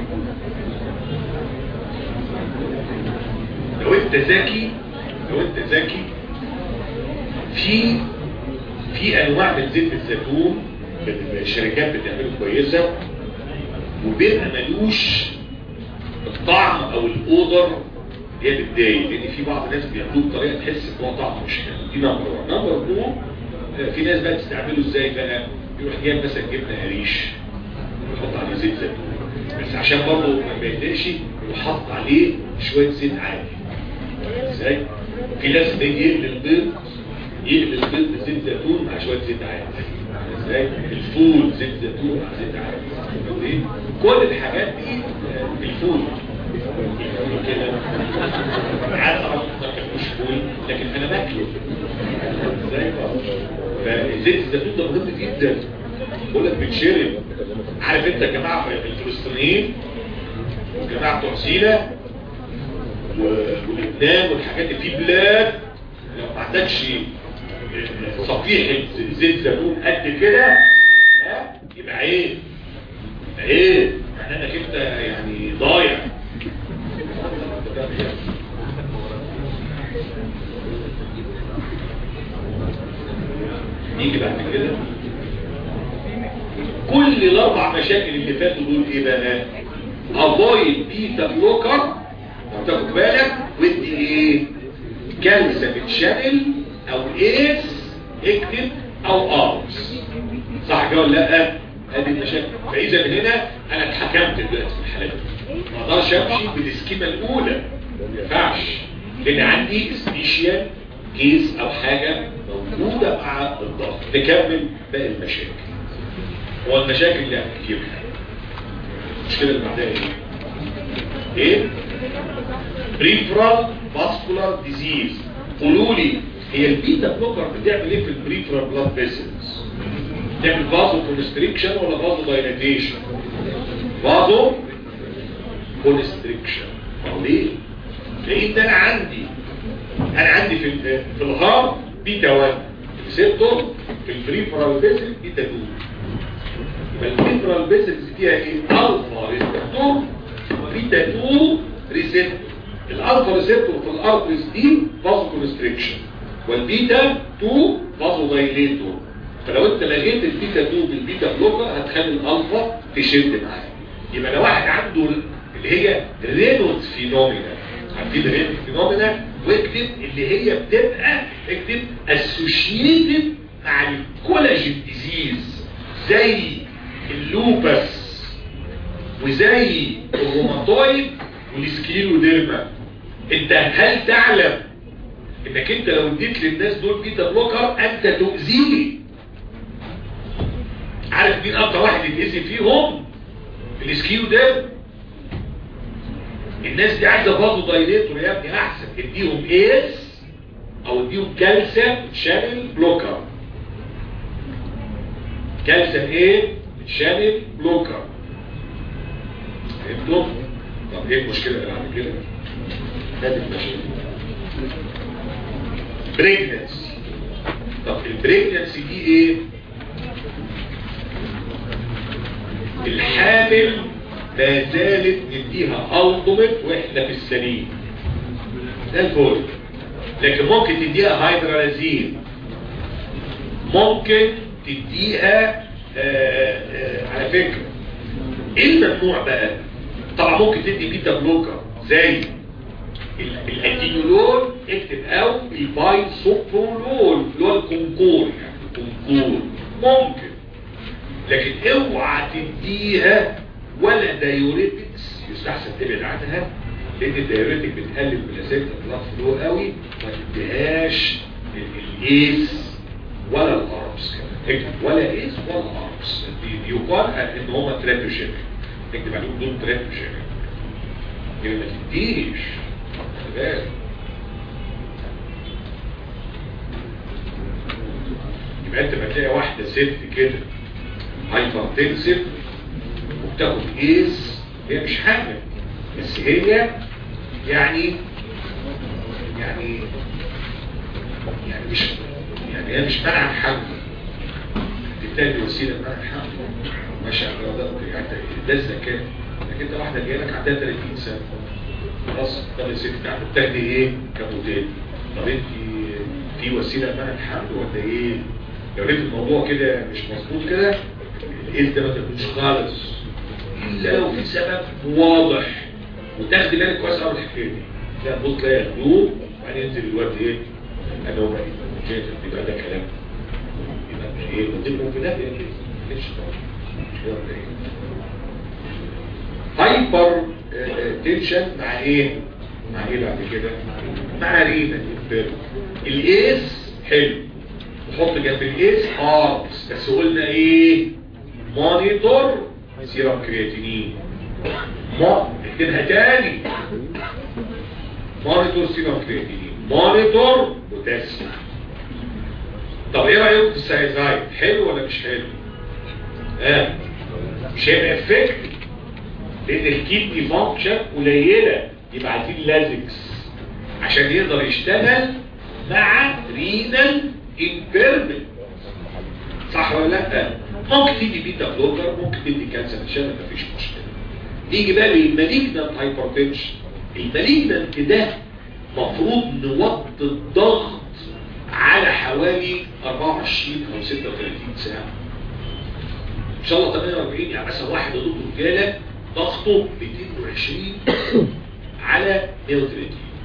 A: لو انت ذكي لو انت ذكي في في انواع من زيت الزيتون الشركات بتعمله كويسه وبيبقى ملوش الطعم او الاودر هي بتضايق لان في بعض الناس بيعملوه بطريقه تحس ان هو طعمه مش حلو دي نمبر 1 نمبر 2 في ناس بقى تستعمله ازاي بقى يروح جايب مثلا جبنه قريش يحط عليه زيت زيتون بس عشان برضه ما يضايقش يروح حاطط عليه شويه زيت عادي ازاي في ناس بيجي يقلي البيض يقلي البيض بزيت زيتون مع شويه زيت عادي ازاي الفول زيت زيتون مع زيت عادي إيه؟ كل الحاجات دي آه، الفول كده عارف طبعا مش فول لكن انا باكله ازاي فزيت الزيتون ده مهم جدا بقول لك بيتشرب عارف انت يا جماعه الفلسطينيين والجماعه بتوع سينا ولبنان والحاجات اللي في بلاد لو ما عندكش صفيحة زيت زيتون قد كده ها يبقى عيب يبقى عيب يعني انك انت يعني ضايع نيجي بعد كده كل الاربع مشاكل اللي فاتوا دول ايه بقى افويد بيتا بلوكر تاخد بالك ودي ايه كالسيوم تشانل او ايس اكتب او ارمز صح كده ولا لا ادي المشاكل فاذا من هنا انا اتحكمت دلوقتي في الحالات دي ما اقدرش امشي بالسكيمه الاولى ما ينفعش لان عندي سبيشال كيس او حاجه موجوده مع الضغط نكمل باقي المشاكل هو المشاكل اللي كتير المشكله اللي بعدها ايه؟ ايه؟ بريفرال فاسكولار ديزيز قولوا لي هي البيتا بلوكر بتعمل ايه في البريفرال بلاد فيسلز بتعمل فازو كونستريكشن ولا فازو دايلاتيشن فازو كونستريكشن طب ليه لان انا عندي انا عندي في ال- في الهارت بيتا 1 ريسبتور في البريفرال فيسل بيتا 2 يبقى البريفرال فيسلز فيها ايه الفا ريسبتور بيتا 2 ريسبتور الالفا ريسبتور في الارتريز دي فازو كونستريكشن والبيتا 2 فازو دايليتور فلو انت لغيت البيتا 2 بالبيتا بلوكر هتخلي الالفا تشد معاك يبقى لو واحد عنده اللي هي رينولدز فينومينا عارفين رينولدز فينومينا واكتب اللي هي بتبقى اكتب اسوشيتد مع الكولاجين ديزيز زي اللوبس وزي الروماتويد والسكليروديرما انت هل تعلم انك انت لو اديت للناس دول بيتا بلوكر انت تؤذيني عارف مين اكتر واحد يتأذي فيهم الاسكيو ده الناس دي عايزه برضه دايليتور يا ابني احسن اديهم ايس او اديهم كالسيوم شانل بلوكر كالسيوم ايه شانل بلوكر فهمتوا طب ايه المشكله اللي بعد كده هذه المشكله بريجنسي طب البريجنسي دي ايه الحامل ما زالت نديها الضمت واحنا في السليم ده الفول لكن ممكن تديها هيدرالازين ممكن تديها آآ آآ على فكرة ايه الممنوع بقى طبعا ممكن تدي بيتا بلوكر زي الادينولول اكتب او الباي سوبرولول اللي هو الكونكور يعني الكونكور ممكن لكن اوعى تديها ولا دايوريتكس يستحسن تبعد عنها لان الدايوريتك بتقلل بلاسات البلاد فلو قوي ما تديهاش الايس ولا الاربس كمان اكتب ولا ايس ولا اربس يقال ان هما ترابيوجينيك اكتب عليهم دول ترابيوجينيك يعني ما تديش بالك يبقى انت بتلاقي واحده ست كده هايبرتنسيف وبتاخد ايس هي مش حامل بس هي يعني يعني يعني مش يعني هي مش منع الحمل بالتالي وسيله منع الحمل ماشي على ده يعني ده الذكاء لكن انت واحده جايه لك عندها 30 سنه خلاص طب الست بتاعتك بتاخدي ايه كموديل طب انت في وسيله منع الحمل ولا ايه لو لقيت الموضوع كده مش مظبوط كده الايه ده ما تكونش خالص الا لو في سبب واضح وتاخدي بالك كويس قوي الحكايه دي لا بص تلاقي هدوء وبعدين ينزل الواد ايه انا هو كده يبقى ده كلام يبقى ايه وديكم في ده ليش هايبر تنشن مع ايه مع ايه بعد كده مع رينا الايس حلو نحط جنب الايس اربس بس قلنا ايه مونيتور سيرم كرياتينين ما اكتبها تاني مونيتور سيرم كرياتينين مونيتور بوتاسيوم طب ايه رايكم في السايزايد حلو ولا مش حلو اه مش هيبقى افكت لان الكيدني فانكشن قليله يبقى عايزين لازكس عشان يقدر يشتغل مع رينال امبيرمنت صح ولا لا ممكن تدي بيتا بلوكر ممكن تدي كانسر عشان ما فيش مشكله نيجي بقى للمالجنت هايبرتنشن المالجنت ده مفروض نوطي الضغط على حوالي 24 او 36 ساعه ان شاء الله 48 يعني مثلا واحد ضد رجاله ضغطه 220 على 130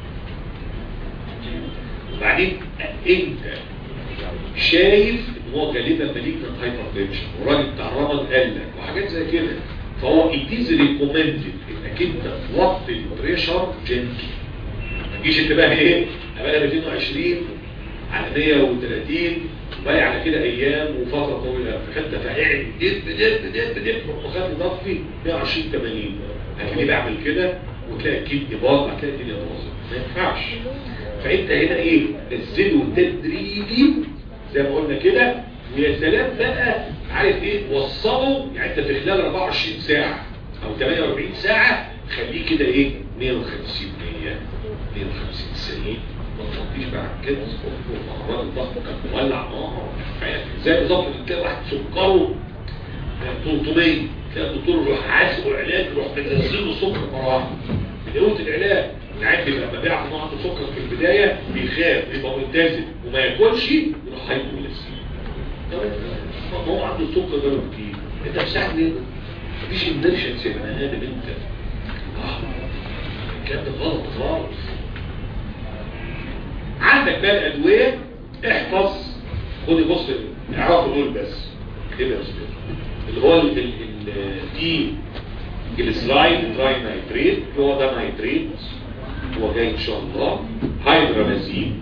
A: وبعدين انت شايف ان هو غالبا مالجنت هايبرتنشن والراجل بتاع الرمد قال لك وحاجات زي كده فهو اتيز ريكومندد انك انت توطي البريشر جنتلي ما تجيش انت بقى ايه بقى 220 على 130 وباقي على كده ايام وفتره طويله في حته فقاعد دب دب دب دب وخد ضغطي 120 80 هتلاقيني بعمل كده وتلاقي الكبد باظ هتلاقي الدنيا باظت ما ينفعش فانت هنا ايه نزله تدريجي زي ما قلنا كده ويا سلام بقى عارف ايه وصله يعني انت في خلال 24 ساعه او 48 ساعه خليه كده ايه 150 100 150 90 ما تغطيش بقى عن كده امراض الضغط كان مولع نار زي بالظبط تلاقي واحد سكره 300 تلاقي الدكتور يروح عازقه علاج يروح منزل له سكر مره واحده من قوه العلاج العيال بيبقى لما بيعرف انه عنده سكر في البدايه بيخاف يبقى ملتزم وما ياكلش يروح هايبوغليسيميا ما هو عنده سكر ده كتير انت بتساعد ليه؟ مفيش اندكشنز يا بني ادم انت اه الكلام ده غلط خالص عندك بقى الادويه احفظ خدي بص اعرفوا دول بس كده يا استاذ اللي هو ال ال في السلايد تراي نايتريت اللي هو ده نايتريت هو جاي ان شاء الله هيدرامازين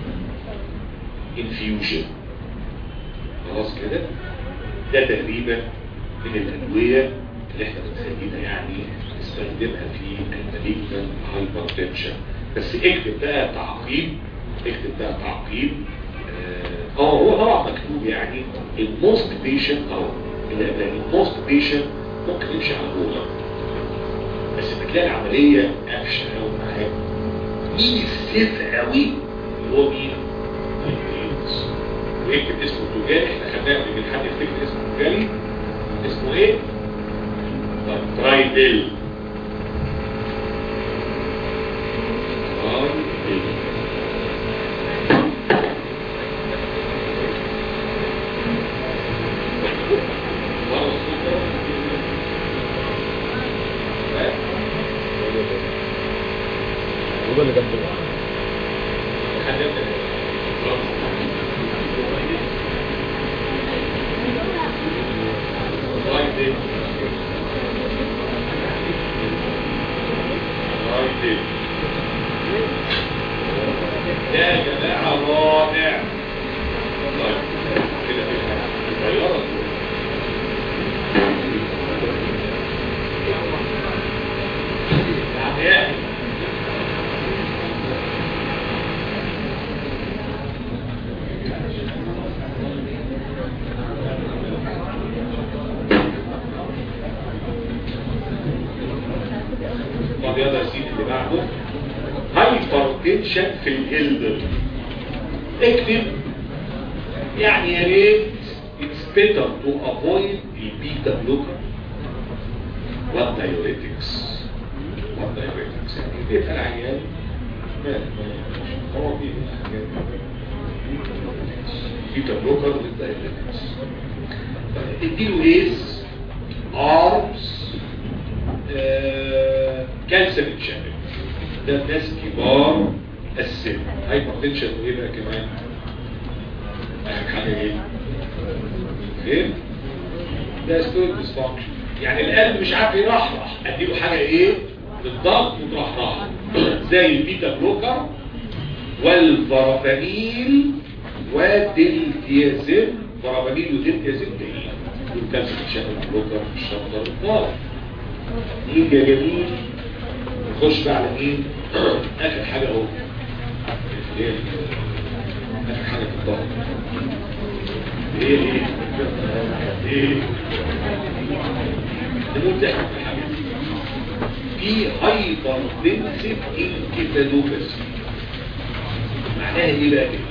A: انفيوجن خلاص كده ده تقريبا من الادويه اللي احنا بنسميها يعني نستخدمها في المالجنال هايبرتنشن بس اكتب بقى تعقيب اكتب بقى تعقيب اه آه، هو طبعا مكتوب يعني الموست بيشنت او الموست بيشنت ممكن يمشي على الاوضه بس بتلاقي العمليه قفشه قوي معاك مين السيف قوي اللي هو مين؟ البريدز. ويكتب اسمه تجاري احنا خدناه قبل كده حد يفتكر اسمه تجاري اسمه ايه؟ ترايدل ترايدل
B: هو اللي جنبه
A: ده يا جماعة رائع طيب كده كده طيارة يعني طب يلا يا سيدي اللي بعده هايبرتنشن في القلب اكتب يعني يا ريت it's better to avoid البيتا بلوكر والدايوريتكس والدايوريتكس يعني بيبقى العيان مالك مالك هو في بيتا بلوكر والدايوريتكس اديله ايس ارمز كالسيوم تشانل ده الناس كبار السن هايبرتنشن وايه بقى كمان اخر حاجه ايه ايه ده ستول ديسفانكشن يعني القلب مش عارف يرحرح اديله حاجه ايه بالضغط وترحرح زي البيتا بلوكر والفرافانيل والدلتيازين فرافانيل ودلتيازين ده ايه والكالسيوم تشانل بلوكر في الشرطه الطارئ مين يا جميل نخش بقى على مين اخر حاجه اهو ايه اخر حاجه في الضغط ايه ايه ايه نموت ضحك في الحاجه في هايبرتنسيف انكفالوباسي معناها ايه بقى كده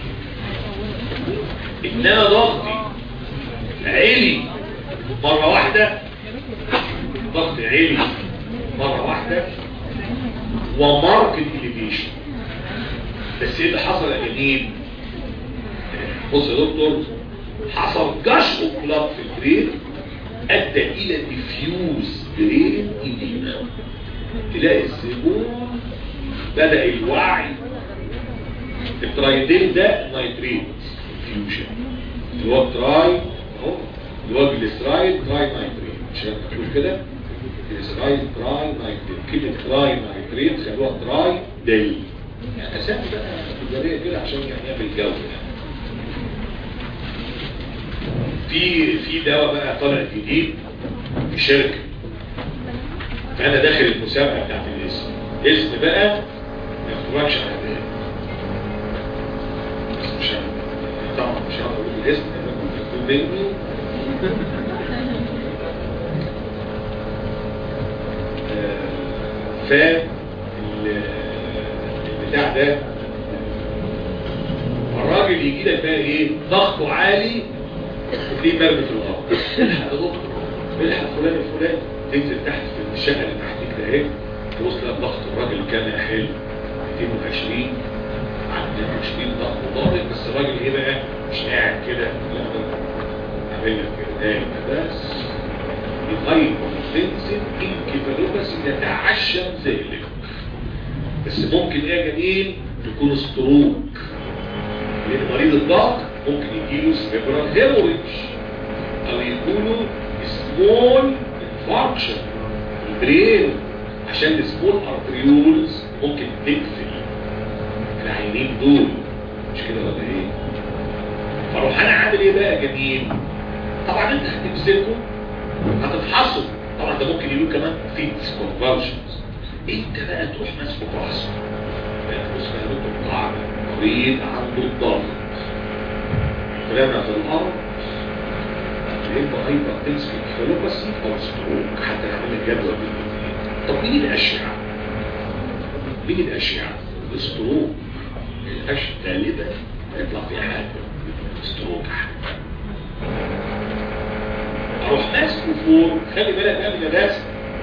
A: ان انا ضغطي عالي مره واحده ضغط عالي مرة واحدة وماركت اليفيشن بس ايه اللي حصل يا جميل بص يا دكتور حصل جش اوكلاب في البرين ادى الى ديفيوز برين ايدينا تلاقي الزبون بدأ الوعي الترايدين ده نايتريت فيوجن اللي هو تراي اهو اللي هو جليسرايد تراي نايتريت مش هتقول كده جليسرايد تراي نايتريت كلمة تراي نايتريت خلوها تراي دل يعني اسامي بقى تجارية كده عشان يعني يعمل جو يعني في في دواء بقى طالع جديد في شركة فأنا داخل المسابقة بتاعت الاسم اسم بقى ما يخطركش على بالك بس مش ه- طبعا مش هقدر اقول الاسم لانكم تاخدوه مني آه، ف ال- البتاع ده الراجل يجي لك بقى ايه ضغطه عالي وتلاقيه مرمي في الارض الحق يا دكتور الحق فلان الفلاني تنزل تحت في الشقه اللي تحتك ده ايه توصل ضغط الراجل كان حلو 220 عند 220 ضغط ضاغط بس الراجل ايه بقى مش قاعد كده لا ده عامل لك كده نايم بس الهايبر تنزل انكفالوباس يتعشم ذلك بس ممكن ايه يا جميل يكون ستروك لان مريض الضغط ممكن يجيله سبيبرال هيموريج او يكونوا سمول انفاركشن البرين عشان السمول ارتريولز ممكن تقفل العينين دول مش كده ولا ايه فاروح انا عامل ايه بقى جميل طبعا انت هتمسكه هتفحصه طبعا ده ممكن يقول كمان فيتس كونفرجنز انت بقى تروح ماسكه براسه بص بقى دكتور قاعده مريض عنده الضغط رمى في الارض يبقى هيبقى تمسك الفلوبسي او ستروك حتى نعمل الجدول بالاثنين طب مين الاشعه؟ مين الاشعه؟ الستروك الاشعه غالبا يطلع فيها حاجه ستروك اروح ماسكه فوق خلي بالك بقى من الرسم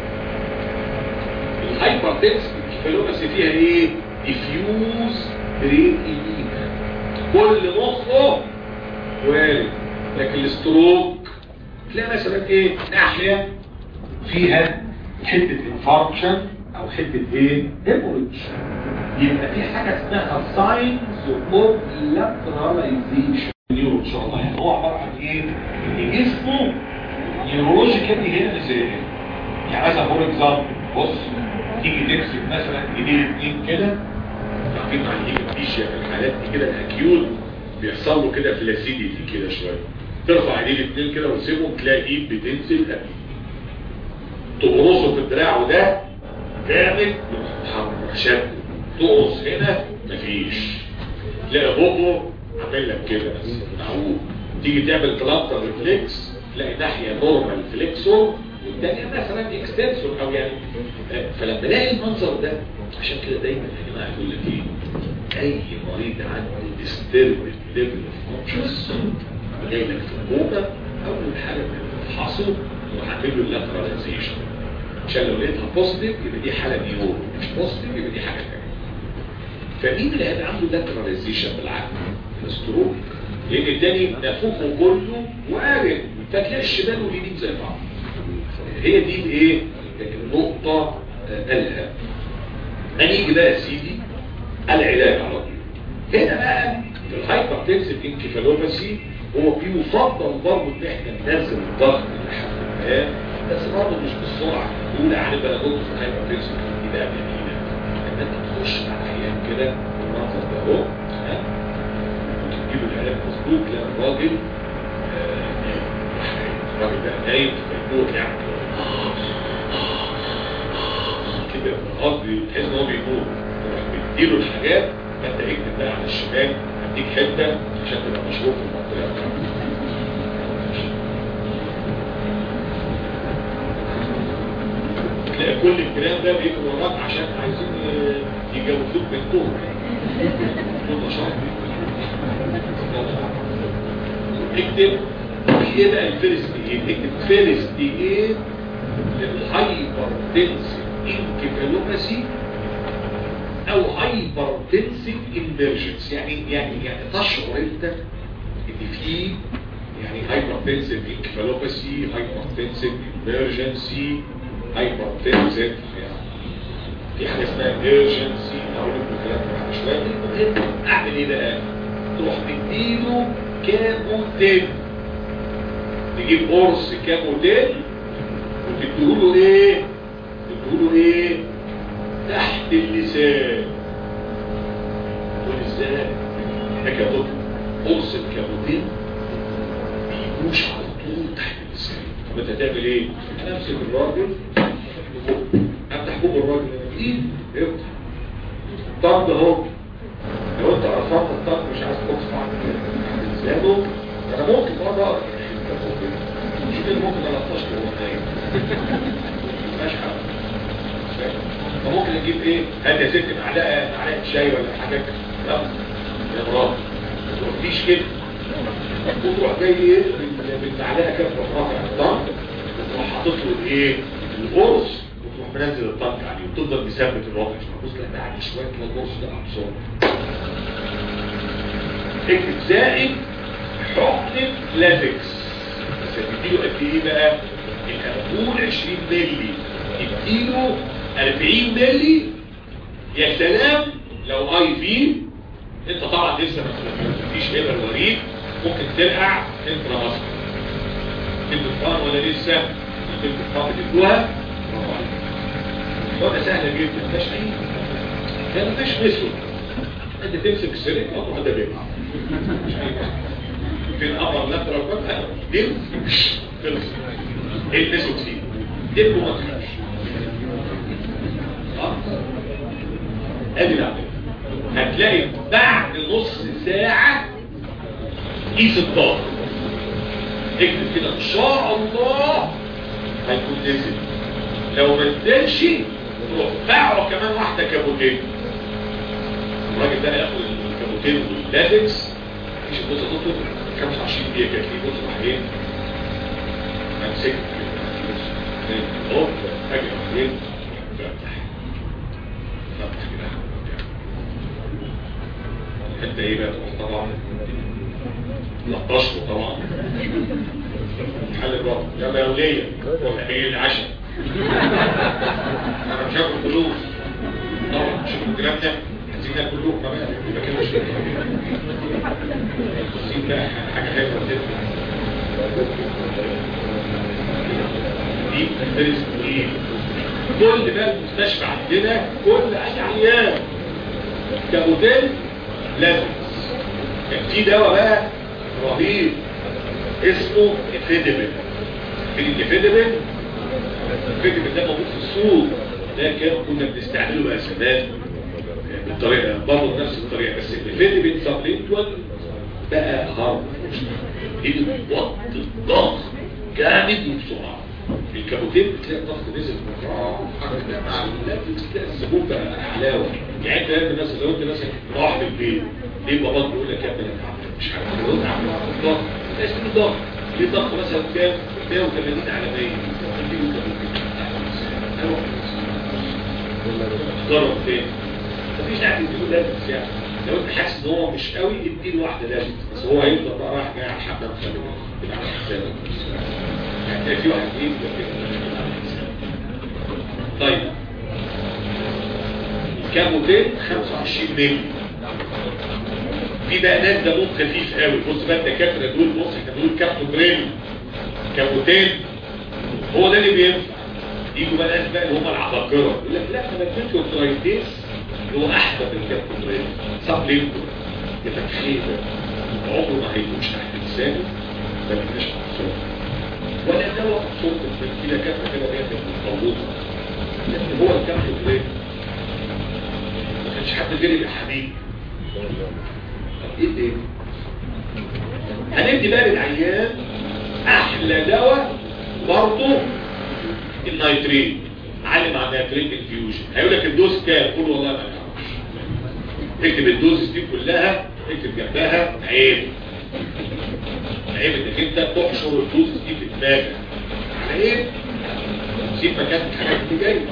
A: الهايبر تنس الفلوبسي فيها ايه؟ ديفيوز برين ايديما كل نصه وارد لكن الستروك تلاقي مثلا ايه ناحية فيها حتة انفاركشن او حتة ايه هيموريدج يبقى في حاجة اسمها ساينز اوف لاتراليزيشن نيورو ان شاء الله يعني هو عبارة عن ايه ان جسمه نيورولوجيكالي هنا زي يعني مثلا فور اكزامبل بص تيجي تمسك مثلا ايدين اتنين كده تعرفين مع الهيموبيشيا في الحالات دي كده الاكيوت بيحصل له كده فلاسيديتي كده شويه ترفع ايديه الاثنين كده وتسيبهم تلاقي ايد بتنزل قبل تقرصه في الدراع وده جامد محمر شد تقرص هنا مفيش تلاقي بقه عامل لك كده بس معقول تيجي تعمل بلانتر ريفلكس تلاقي ناحيه نورمال فليكسور والثانيه مثلا اكستنسور او يعني فلما الاقي المنظر ده عشان كده دايما يا جماعه يقول لك ايه اي مريض عنده ديستربد ليفل اوف كونشس جاي لك في الكوما اول حاجه بتفحصه وهعمل له اللاتراليزيشن عشان لو لقيتها بوزيتيف يبقى دي حاله نيورو مش بوزيتيف يبقى دي حاجه ثانيه فمين اللي هيبقى عنده لاتراليزيشن بالعكس الستروك لان الثاني نفوخه كله وقارب فتلاقي الشمال واليمين زي بعض هي دي الايه النقطه الها هنيجي بقى يا سيدي العلاج على طول هنا بقى الهايبر تنسيف انكفالوباسي هو بيفضل برضه ان احنا ننزل الضغط لحد ما بس برضه مش بالسرعه الاولى عارف انا قلت في الهايبر تنسيف دي بقى جميله ان انت تخش على احيان كده المنظر ده اهو ها تجيب العلاج مظبوط تلاقي الراجل نايم الراجل ده نايم فيموت يعني كده قصدي تحس ان هو بيموت بتديله الحاجات فانت اكتب بقى على الشمال هديك حته عشان تبقى مشهور في المنطقه تلاقي كل الكلام ده بيجي وراك عشان عايزين يجوزوك بنتهم كل نشاط اكتب في ايه بقى الفيرست ايد اكتب فيرست ايد للهايبر تنسي انكفالوباسي او هايبر تنسيف امبرجنس يعني يعني يعني تشعر انت ان في يعني هايبر تنسيف انكفالوباسي هايبر تنسيف امبرجنسي هايبر تنسيف يعني في حاجه اسمها امبرجنسي اقول لكم الكلام ده بعد شويه المهم اعمل ايه بقى؟ تروح تديله كاموتين تجيب قرص كاموتين وتديله ايه؟ تديله ايه؟ تحت اللسان تقول ازاي هناك يا دكتور قرص الكابوتين بيجوش على طول تحت اللسان طب انت هتعمل ايه؟ انا امسك الراجل افتح بوق الراجل ايه؟ افتح الطرد اهو لو انت رفعت الطرد مش عايز تقص على لسانه انا ممكن مرة اقرا مش كده ممكن انا اطشت وهو نايم ماشي حاجه فممكن نجيب ايه هات يا ست معلقه معلقه شاي ولا حاجه لا يا مراد ما تروحليش كده وتروح جاي ايه بالمعلقه كده تروح رافع الطنك وتروح حاطط له الايه القرص وتروح منزل الطنك عليه وتفضل مثبت الوضع بص لا بعد شويه كده القرص ده ابصر اكتب زائد حقن لاتكس بس هتديله قد ايه بقى؟ الامبول 20 مللي تديله 40 مللي يا سلام لو اي في انت طبعا لسه ما فيش هبه الوريد ممكن ترقع انترا ماسك الدكتور ولا لسه الدكتور بتدوها برافو عليك ده سهله جدا مفيش اي ده ما فيش مسود انت تمسك السرير وتروح ده بيه في الامر لا ترى دي خلص ايه المسود فيه دي ما تخافش ادي العمل هتلاقي بعد نص ساعة قيس الضغط اكتب كده ان شاء الله هيكون نزل لو ما نزلش تروح باعه كمان واحدة كابوتين الراجل ده ياخد الكابوتين واللاتكس مش بص يا دكتور 25 دقيقة كده بص راح ايه امسك اهو اجي ايه فتح فتح كده انت ايه بقى تروح طبعا لطشته طبعا حل الرابط يلا يا ولية روح ايه العشاء انا مش هاكل فلوس طبعا شوف الكلام ده عايزين ناكل لقمه بقى يبقى كده مش عايزين بقى حاجه حلوه تدفع دي بتدرس ايه كل بقى المستشفى عندنا كل اي عيان كموديل لازم كان في دواء بقى رهيب اسمه افيدبل في الافيدبل الافيدبل ده موجود في السوق ده كان كنا بنستعمله بقى زمان بالطريقه برضه نفس الطريقه بس الافيدبل سبلينتوال بقى هارد دي بتوط الضغط جامد وبسرعه الكابوتين بتلاقي الضغط نزل بسرعه مع اللاتكس تلاقي الزبون بقى حلاوه يعني انت الناس لو انت مثلا راح في البيت ليه باباك بيقول لك يا ابني انا تعبان مش عارف تقول عامل الضغط ايش الضغط ليه الضغط مثلا كام 180 على 100 جرب تاني مفيش داعي تديله لازم يعني لو انت حاسس ان هو مش قوي اديله واحده لازم بس هو هيفضل بقى رايح جاي على الحمام خلي بالك على حسابك يعني تلاقي في واحد ايه طيب كاموتين 25 مللي في بقى ناس دمهم خفيف قوي بص بقى الدكاتره دول بص احنا بنقول كابتوبريل كابوتين هو ده اللي بينفع يجوا بقى ناس بقى اللي هم العباقره يقول لك لا انا اديته ترايتيس اللي هو احسن من الكابتوبريل صح ليه يبقى خير عمره ما هيكونش تحت لسانه ما بيبقاش مقصود ولا دواء مقصود كده كاتبه كده بيت مطلوبه لكن هو الكابتوبريل ما كانش حد غير يبقى حبيب ايه ايه هندي بقى للعيان احلى دواء برضه النيترين علم على النيترين انفيوجن هيقول لك الدوز كام قول والله ما اعرفش اكتب الدوز دي كلها اكتب جنبها عيب عيب انك انت تحشر الدوز دي في دماغك عيب سيب مكان الحاجات اللي جايه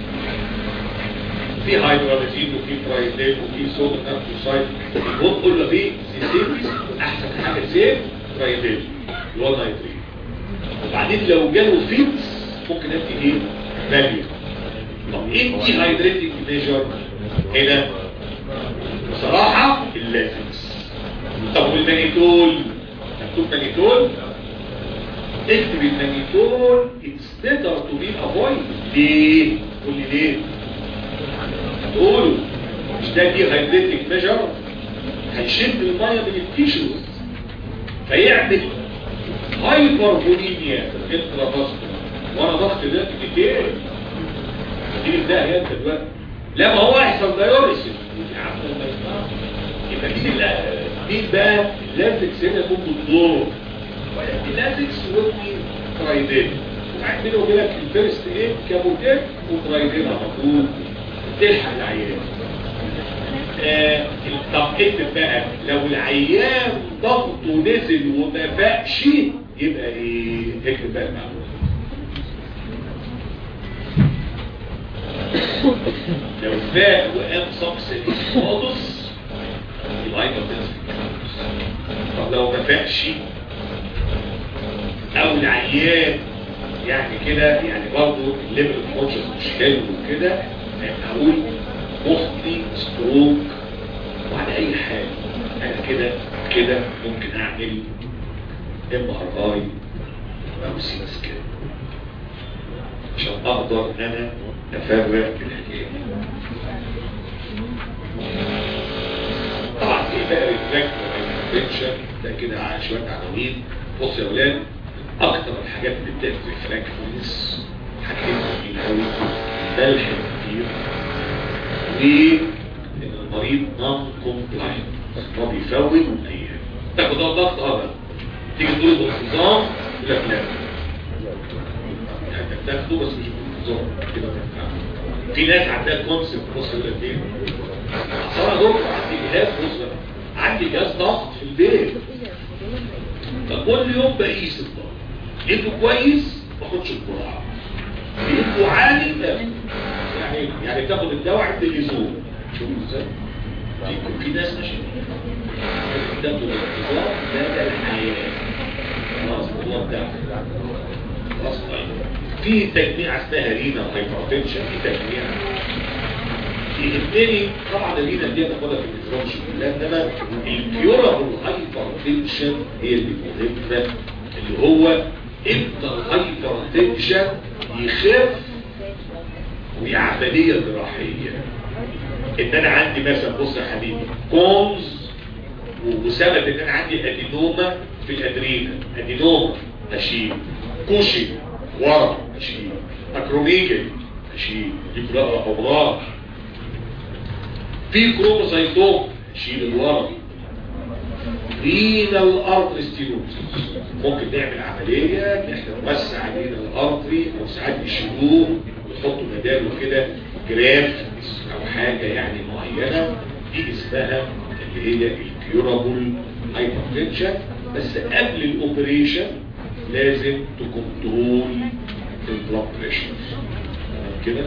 A: في هيدرالازين وفي برايدين وفي صوت ناركوسايد المهم كله فيه سيسيف احسن حاجه سيف برايدين اللي هو النيترين وبعدين لو جاله فيتس ممكن ادي ايه باليه طب ايه دي هيدريتنج ميجر هنا بصراحه اللازمس طب والمانيتول مكتوب مانيتول اكتب المانيتول اتس better to be avoided ليه؟ قول لي ليه؟ تقولوا مش ده دي هيدريتك ميجر هيشد المية من التيشوز فيعمل هايبر بوليميا في الانترافاسكولار وانا ضغط ده كتير دي ده هي انت دلوقتي لا ما هو يحصل دايوريسيس يا عم ما ينفعش يبقى دي لا دي بقى لازكس هنا ممكن دور ويأتي لازكس ويأتي ترايدين عندنا وجدك الفيرست ايه كابوتين وترايدين على طول تلحق العيان آه طب اكتب بقى لو العيان ضغطه نزل وما فاقش يبقى ايه اكتب بقى المعلومه لو فاق وقام سبسيدي خالص يبقى هايبرتنسف طب لو ما فاقش او العيان يعني كده يعني برضه الليفل كونشس مش حلو وكده اقول مخي ستروك وعلى اي حال انا كده كده ممكن اعمل ام ار اي او سي سكان عشان اقدر انا افرق الحكايه هايبرتنشن ده كده ع- شويه عناوين بص يا اولاد اكتر الحاجات اللي بتاثر الفراكشنز حاجتين مهمين قوي ملح كتير وان المريض نون كومبلاينت هو بيفوت ايام تاخد ده ضغط اه بقى. تيجي تقول بانتظام يقول لك لا يعني انت بتاخده بس مش بانتظام كده ما ينفعش. في ناس عندها كونسبت بص يقول لك ايه اصل انا دكتور عندي جهاز بص بقى، عندي جهاز ضغط في البيت فكل يوم بقيس الضغط لقيته كويس ما اخدش الجرعه لقيته عالي باخد. يعني يعني تاخد الدواء عند اللزوم شوف ازاي في في ناس ماشيه تاخد الانتظام ده ده الحياه خلاص الموضوع بتاعك خلاص طيب في تجميع اسمها رينا هايبرتنشن في تجميع يهمني طبعا الرينا دي هناخدها في الانتظام كلها انما الكيورابل هايبرتنشن هي اللي مهمه اللي هو امتى الهايبرتنشن يخف وعمليه جراحيه ان انا عندي مثلا بص يا حبيبي كونز وسبب ان انا عندي ادينوما في الادرينا ادينوما اشيل كوشي ورا اشيل اكروميجل اشيل دي كلها امراض في كروموسايتوم اشيل الورا رينال ارتري ستينوزس ممكن نعمل عملية ان احنا نوسع علينا الارتري او ساعات يشيلوه ويحطوا بداله كده جراف او حاجة يعني معينة دي اسمها اللي هي الكيورابل هايبرتنشن بس قبل الاوبريشن لازم تكنترول البلاد بريشر كده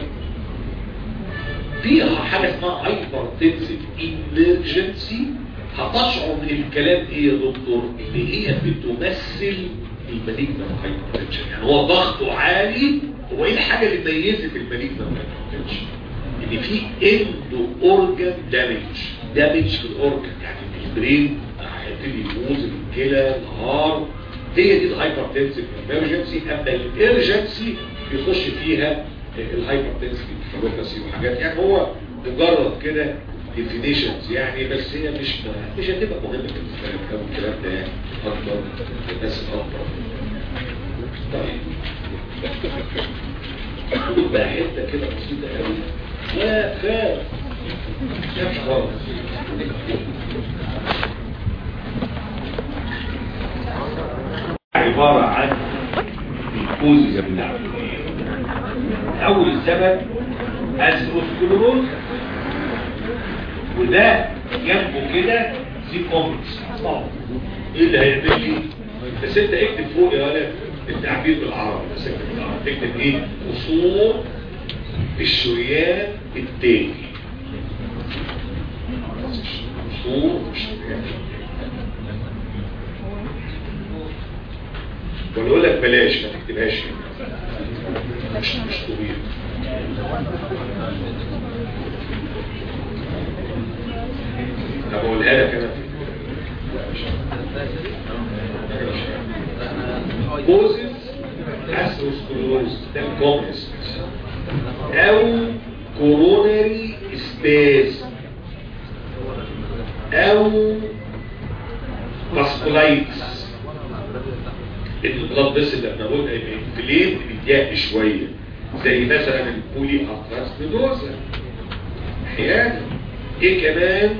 A: فيها حاجة اسمها هايبرتنسيف ايمرجنسي هتشعر من الكلام ايه يا دكتور ان هي بتمثل المالجنال هايبرتنشن يعني هو ضغطه عالي هو ايه الحاجة اللي ميزت المالجنال هايبرتنشن ان في اندو اورجان دامج دامج في الاورجان يعني البرين هيبتدي يبوظ الكلى الهار هي دي الهايبرتنسيف ايمرجنسي اما الارجنسي بيخش فيها الهايبرتنسيف انكفالوباثي وحاجات يعني هو مجرد كده ديفينيشنز يعني بس هي مش مش هتبقى مهمه بالنسبه لك أوي الكلام ده يعني اكبر الناس اكبر طيب خد بقى حته كده بسيطه قوي لا خاف خافش خالص عباره عن الكوزز بتاعته اول سبب اسروسكلوروز وده جنبه كده سي كومبلكس ايه اللي هيعمل لي بس انت اكتب فوق يا ولد التعبير بالعربي بس اكتب بالعربي اكتب ايه قصور الشريان التاني قصور الشريان ولا اقول لك بلاش ما تكتبهاش هنا. مش مش طبيعي طب اقولها لك انا كوزز اسروسكلوز ده كومنس او كوروناري سباز او فاسكولايتس البلاد بس اللي احنا قلنا الانفلين بيضيق شويه زي مثلا البولي افراسكلوزا احيانا ايه كمان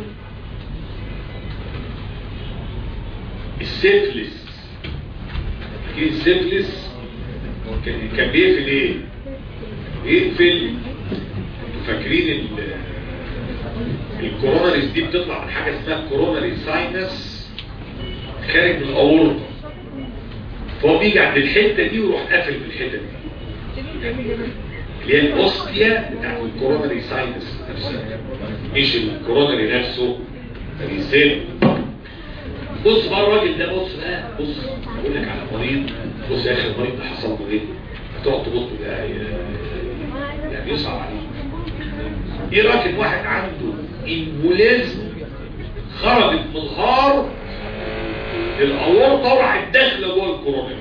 A: السيفلس فاكرين السيفلس كان كان بيقفل ايه بيقفل انتوا فاكرين ال- الكوروناريز دي بتطلع من حاجه اسمها كوروناري ساينس خارج من الاورطه فهو بيجي عند الحته دي ويروح قافل في الحته دي اللي هي الاوستيا بتاعت الكوروناري ساينس نفسها مش الكوروناري نفسه فبيزيد بص بقى الراجل ده بص بقى بص اقول لك على مريض بص يا اخي المريض ده حصل له ايه هتقعد تبص ده يعني يصعب عليه ايه رايك واحد عنده امبوليزم خرجت من الهار الاورطه وراحت داخله جوه الكوروناري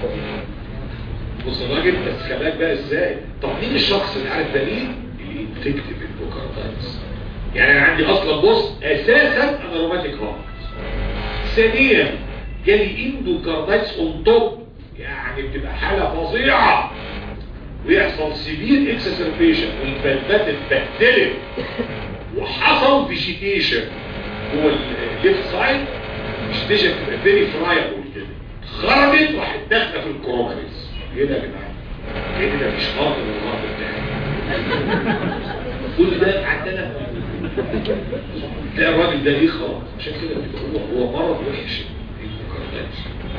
A: بص الراجل بس خلاك بقى ازاي طب مين الشخص اللي عارف ده مين اللي انفكتيف البوكاردايتس يعني انا عندي اصلا بص اساسا انا روماتيك هارت ثانيا جالي اندوكاردايتس اون توب يعني بتبقى حالة فظيعة ويحصل سيفير اكسسربيشن والفلبات اتبهدلت وحصل فيجيتيشن هو الليفت سايد فيجيتيشن بتبقى فيري فرايبل كده خرجت راحت داخله في الكوروناريز ايه ده يا جماعه؟ ايه ده مش خاطر الغرض بتاعي كل ده عندنا تلاقي الراجل ده ليه خلاص عشان كده هو هو مرض وحش المكررات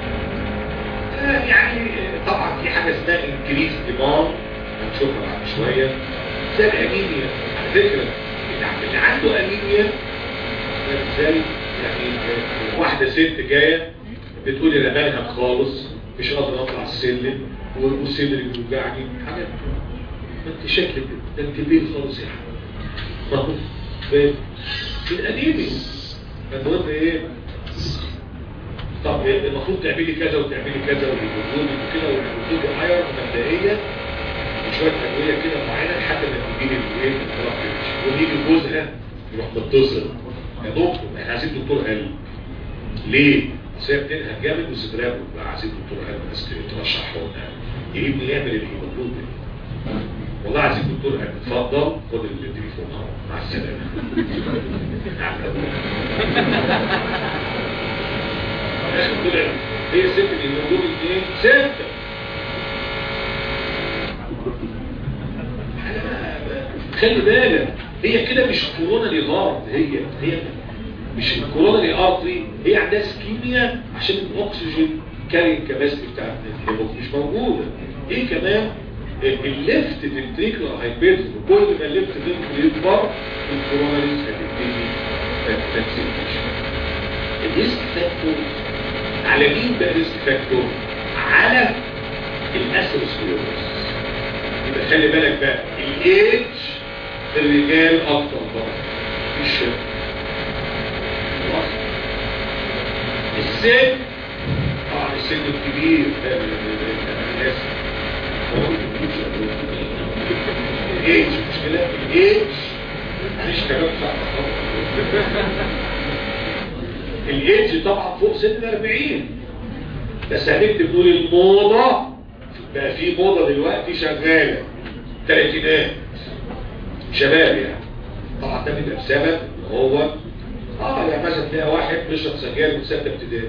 A: يعني طبعا في حاجه اسمها انكريز ديماند هنشوفها بعد شويه زي الانيميا على فكره اللي عنده انيميا ازاي يعني واحده ست جايه بتقول انا بنهج خالص مش قادر اطلع السلم وصدري بيوجعني حاجات ما انت شكلك ده انت بيه خالص يا حبيبي ما هو فين الانيميا المهم ايه طب المفروض تعملي كذا وتعملي كذا وتقولي كده وتقولي ايرون مبدئيا وشويه ادويه كده معينه لحد ما تجيبي الايه ويجي جوزها يروح متصل يا دكتور احنا عايزين دكتور قلب ليه؟ اصل هي بتنهج جامد وصدرها بقى عايزين دكتور قلب بس ترشحه لنا يا ابني يعمل الهيموجلوبين والله عايزين دكتور قلب اتفضل خد التليفون اهو مع السلامه هي ست الهيموجلوبين ايه؟ ستة خلي بالك هي كده مش كورونا لغارد هي هي مش الكورونا لارتري هي عندها سكيميا عشان الاكسجين كاري كباسيتي بتاعت الهيموجلوبين مش موجوده ايه كمان الليفت فنتريكولار هايبرتروفي كل ما الليفت فنتريكولار يكبر الكورونا هتبتدي تنسيش الريسك فاكتور على مين بقى ريسك فاكتور على الاسيروسكليروز يبقى خلي بالك بقى الايدج الرجال اكتر بقى في الشرق السن طبعا السن الكبير الناس الايدج مشكلة الايدج معلش كلام صعب الايدج طبعا فوق سن 40 بس هنكتب نقول الموضة بقى في موضة دلوقتي شغالة تلاتينات شباب يعني طبعا ده بيبقى بسبب ان هو اه يعني مثلا تلاقي واحد بيشرب سجاير من سته ابتدائي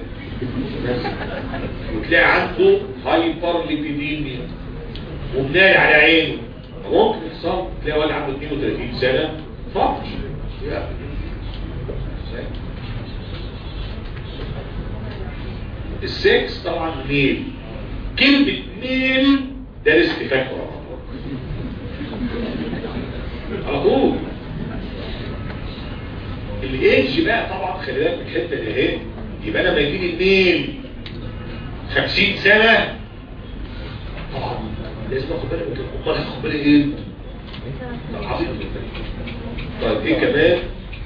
A: وتلاقي عنده هايبر ليبيديميا وبناي على عينه ممكن يحصل تلاقي واحد عنده 32 سنه فقر السكس طبعا ميل كلمة ميل ده ريسك فاكتور على طول الايدج بقى طبعا خلي بالك من الحته دي اهي يبقى انا لما يجيني الميل 50 سنه طبعا لازم اخد بالي من امال هاخد بالي ايه؟ طب عظيم طيب ايه كمان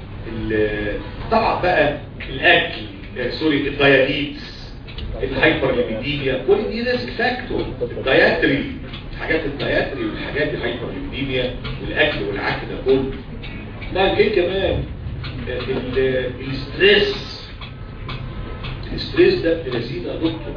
A: طبعا بقى الاكل سوري الديابيتس الهايبر ليبيديميا كل دي ريسك فاكتور الدايتري حاجات الدايتري والحاجات دي هايبر ليبيديميا والاكل والعك ده كله طيب ايه كمان الستريس الستريس ده ابن لذيذ يا دكتور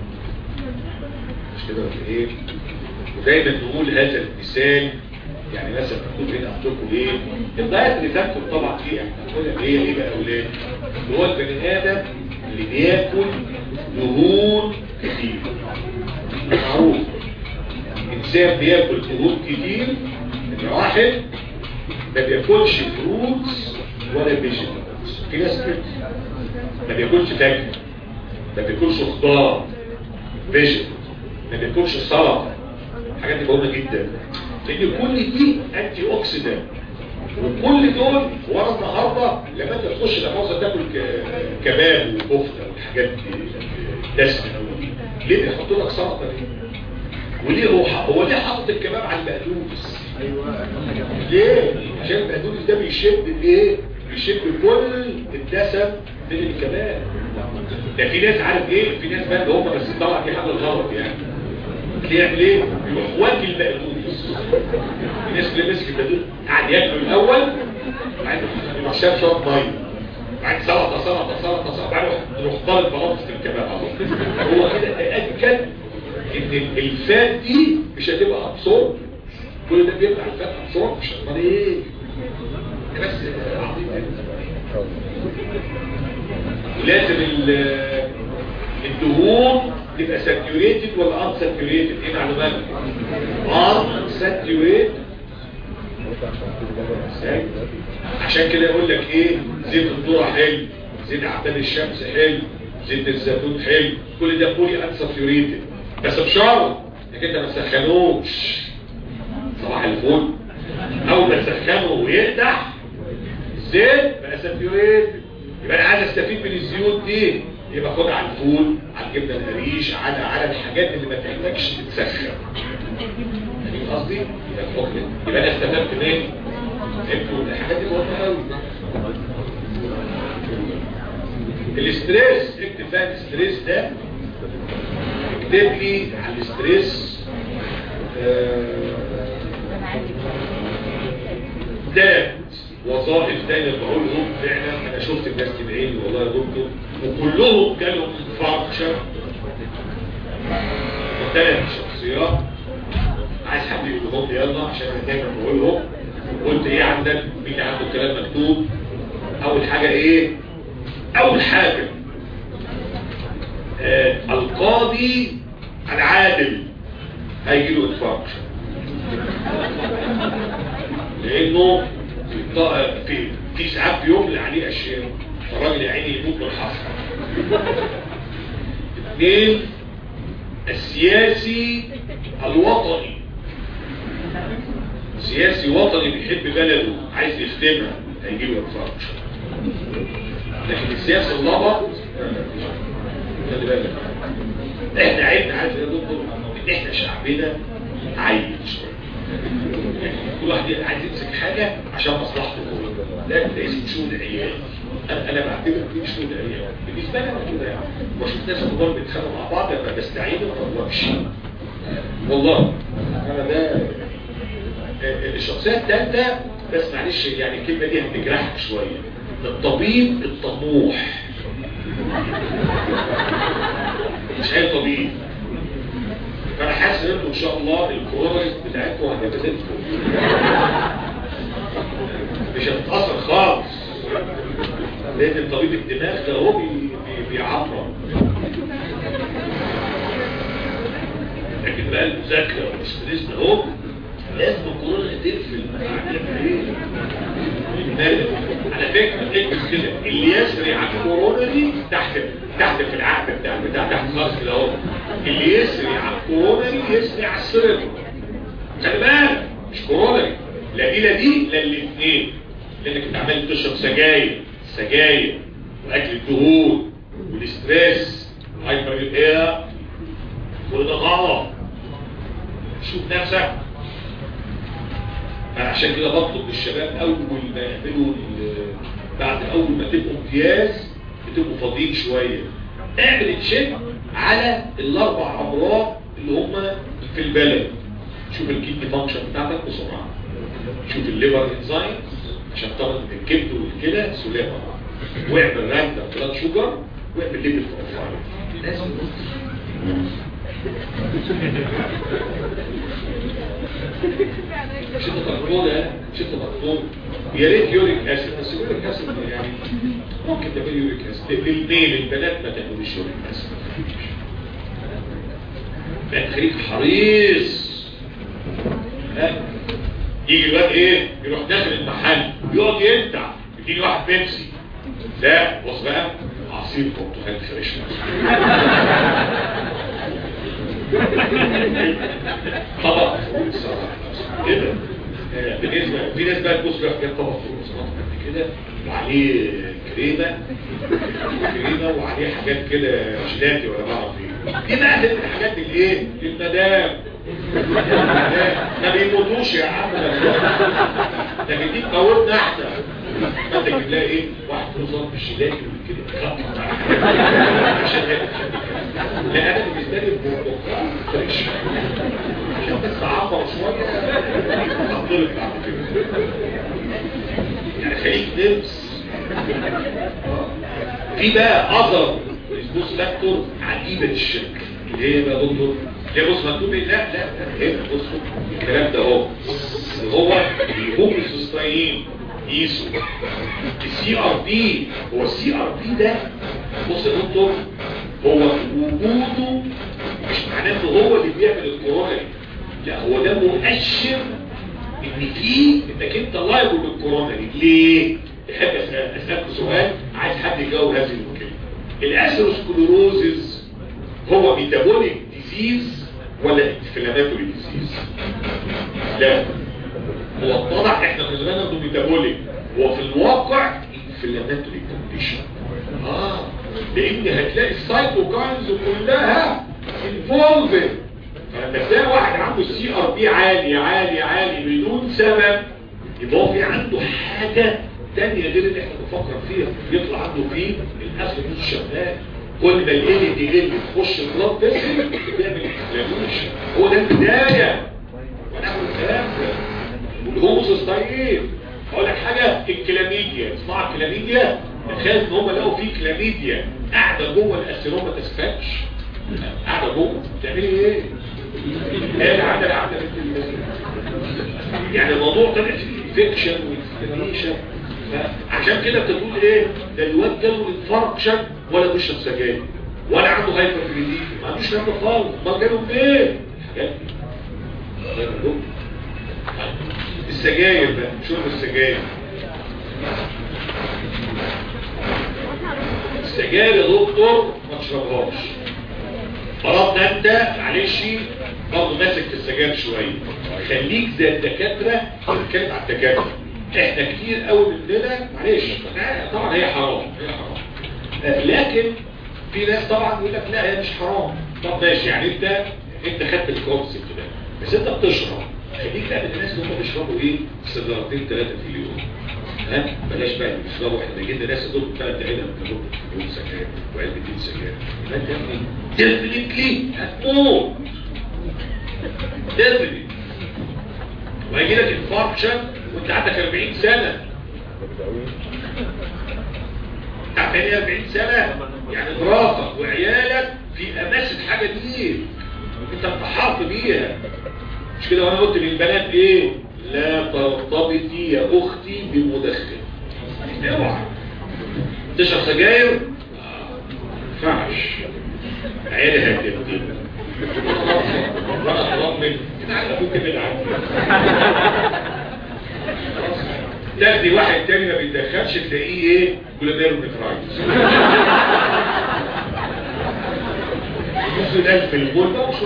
A: مش كده ولا ايه ودايما نقول هذا المثال يعني مثلا مكتوب هنا عندكم ايه الدايت فاكتور طبعا ايه احنا هنقولها ايه ايه بقى يا اولاد اللي هو البني ادم اللي بياكل دهون كتير معروف انسان بياكل دهون كتير واحد ما بياكلش فروتس ولا فيجيتابلز في ناس كده ما بياكلش فاكهه ما بياكلش خضار فيجيتابلز ما بياكلش سلطه حاجات دي مهمه جدا لان كل دي انتي اوكسيدانت وكل دول ورا النهارده لما انت تخش الامازون تاكل كباب وكفته والحاجات دي دسمه قوي ليه بيحطوا لك سلطه ليه؟ وليه هو هو ليه حاطط الكباب على البقدونس؟ ايوه ليه؟ عشان البقدونس ده بيشد الايه؟ بيشد كل الدسم من الكباب ده في ناس عارف ايه؟ في ناس بقى هم بس طبعا في حاجه غلط يعني يعمل ايه؟ يروح واكل البقدونس في ناس اللي مسك البقدونس قاعد ياكل الاول بعدين يروح شاف شويه ميه بعدين سلطه سلطه سلطه سلطه سلطه بعدين تروح ضارب بطاطس في الكباب على طول. هو كده تاكد ان الفات دي مش هتبقى ابسورب كل ده بيبقى الفات ابسورب مش امال ايه ده بس عظيم لازم ال- الدهون تبقى ساتيوريتد ولا ان ساتيوريتد ايه معلوماتك ان ساتيوريتد ازاي؟ عشان كده يقول لك ايه زيت الذره حلو زيت عباد الشمس حلو زيت الزيتون حلو كل ده بولي انساتيوريتد بس بشرط انك انت ما تسخنوش صباح الفل اول ما تسخنه ويقدح الزيت بقى ساتيوريتد يبقى انا عايز استفيد من الزيوت دي يبقى خد على الفول على الجبنه القريش على على الحاجات اللي ما تحتاجش تتسخن فاهم قصدي؟ يبقى الحكم يبقى انا استفدت منين؟ فهمتوا الحاجات دي مهمه قوي الاستريس اكتب بقى الاستريس ده اكتب لي على الاستريس آه، ده وظائف تانية بقولهم فعلا انا شفت الناس تدعيني والله يا دكتور وكلهم جالهم فانكشن ثلاث شخصيات عايز حد يقولهم لي يلا عشان انا دايما بقولهم قلت ايه عندك مين اللي عنده كلام مكتوب اول حاجة ايه اول حاجة آه القاضي العادل هيجي له انفاركشن لانه في- في في ساعات بيملى عليه اشياء الراجل يا عيني يموت من الحصر اثنين السياسي الوطني سياسي وطني بيحب بلده عايز يخدمها هيجي له انفاركشن لكن السياسي اللبط خلي بالك احنا عيبنا عارف يا دكتور ان احنا شعبنا عيب شويه كل واحد عايز يمسك حاجة عشان مصلحته هو لا ده اسمه شؤون العيال انا انا بعتبر دي شؤون العيال بالنسبه لي انا كده يعني بشوف ناس كبار بيتخانقوا مع بعض لما بستعين ما بطلعش والله انا ده الشخصيه الثالثه بس معلش يعني الكلمه دي هتجرحك شويه الطبيب الطموح مش اي طبيب فانا حاسس ان انتوا ان شاء الله الكورونا بتاعتكم هتبتدئكم مش هتتاثر خالص لان طبيب الدماغ ده هو بي- بي- بيعبر لكن بقى المذاكره والاستريس ده هو لازم الكورونا تقفل إيه؟ على فكره اكتب كده اللي يسري على الكورونا دي تحت تحت في العقد بتاع بتاع تحت خالص كده اهو اللي يسري على الكورونا دي يسري على السيرم خلي بالك مش كورونا دي لا دي لا دي لا الاثنين لانك انت عمال تشرب سجاير سجاير واكل الدهون والاستريس وهايبر الاير وده غلط شوف نفسك انا عشان كده بطلب للشباب اول ما يعملوا ال- بعد اول ما تبقوا امتياز بتبقوا فاضيين شويه اعمل تشيك على الاربع امراض اللي هم في البلد شوف الكيدني فانكشن بتاعتك بسرعه شوف الليفر انزايم عشان طبعا الكبد والكلى سلامه واعمل راندم بلاد شوجر واعمل ليفل بروفايل لازم مش انت دكتور ده مش انت دكتور يا ريت يوريك اسيد بس يوريك اسيد يعني ممكن تعمل يوريك اسيد للميل البنات ما تعملوش يوريك اسيد بقى خليك حريص ها يجي الواد ايه يروح داخل المحل يقعد ينتع يديني واحد بيبسي لا بص بقى عصير برتقال فريش طبق كده آه، بالنسبه في ناس بقى تبص بقى في طبق فول سلطه قد كده وعليه كريمه كريمه وعليه حاجات كده جيلاتي ولا بعرف ايه دي بقى من الحاجات الايه المدام ما بيموتوش يا عم ده بيديك قوتنا احسن انت تجيب لها ايه واحد فلوس بالجيلاتي وكده عشان هي بتحب لا انا بالنسبه لي البرتقال فريش عشان بس اعبر شويه اضرب بعد كده يعني خليك نفس في بقى اثر البوس فاكتور عجيبه الشكل اللي هي بقى دكتور ليه بص مكتوب ايه لا لا هنا بصوا الكلام ده اهو هو الهوموسيستاين يسو السي ار بي هو السي ار بي ده بص يا دكتور هو وجوده مش معناه ان هو اللي بيعمل الكورونا لا هو ده مؤشر ان في انك انت لايبل بالكورونا دي ليه؟ احب اسالك سؤال عايز حد يجاوب هذه المشكله الاسيروسكلوروزز هو ميتابوليك ديزيز ولا انفلاماتوري ديزيز لا هو اتضح احنا في زمان انه ميتابوليك هو في الواقع انفلاماتوري كونديشن اه لان هتلاقي السايتوكاينز كلها انفولفد فلما تلاقي واحد عنده السي ار بي عالي عالي عالي بدون سبب يبقى هو في عنده حاجه تانية غير اللي احنا بنفكر فيها يطلع عنده فيه الاصل مش شغال كل ما ال دي ال تخش البلاد فيسل بتعمل انفلاميشن هو ده البدايه ونعمل الكلام ده والهوموسيستاين اقول لك حاجه الكلاميديا اسمعوا الكلاميديا تخيل ان هم لقوا في كلاميديا قاعده جوه الاسيروم ما تسفكش قاعده جوه بتعملي ايه؟ هي العاده العاده يعني الموضوع طلع فيه انفكشن وانفلاميشن عشان كده بتقول ايه ده الواد جاله انفاركشن ولا بيشرب سجاير ولا عنده هايبر ما عندوش كلام ده خالص ما جاله منين الحاجات دي السجاير بقى شرب السجاير السجاير يا دكتور ما تشربهاش فرضنا انت معلش برضه ماسك في السجاير شويه خليك زي الدكاتره بنتكلم على الدكاتره احنا كتير قوي مننا معلش طبعا هي حرام هي حرام لكن في ناس طبعا يقول لك لا هي مش حرام طب ماشي يعني انت انت خدت الكونسيبت ده بس انت بتشرب خليك بقى من الناس اللي هم بيشربوا ايه سيجارتين ثلاثه في اليوم ها بلاش بقى اللي بيشربوا احنا جينا ناس دول ثلاث علب بتاخد يوم سجاير وعلبتين سجاير يبقى انت يا ابني ديفنتلي هتموت ديفنتلي وهيجي لك انفاركشن وانت عندك 40 سنه بتاع 40 سنه يعني مراتك وعيالك في اماسه حاجه دي انت انتحرت بيها مش كده وانا قلت للبنات ايه لا ترتبطي يا اختي بمدخن اوعى تشرب سجاير ما ينفعش عيالي هتبتدي وانا اطمن كده على ابوك ابعد عني تاخدي واحد تاني ما بيتدخلش تلاقيه ايه كولابيرو نفرايتس نص الالف في الغربة وشو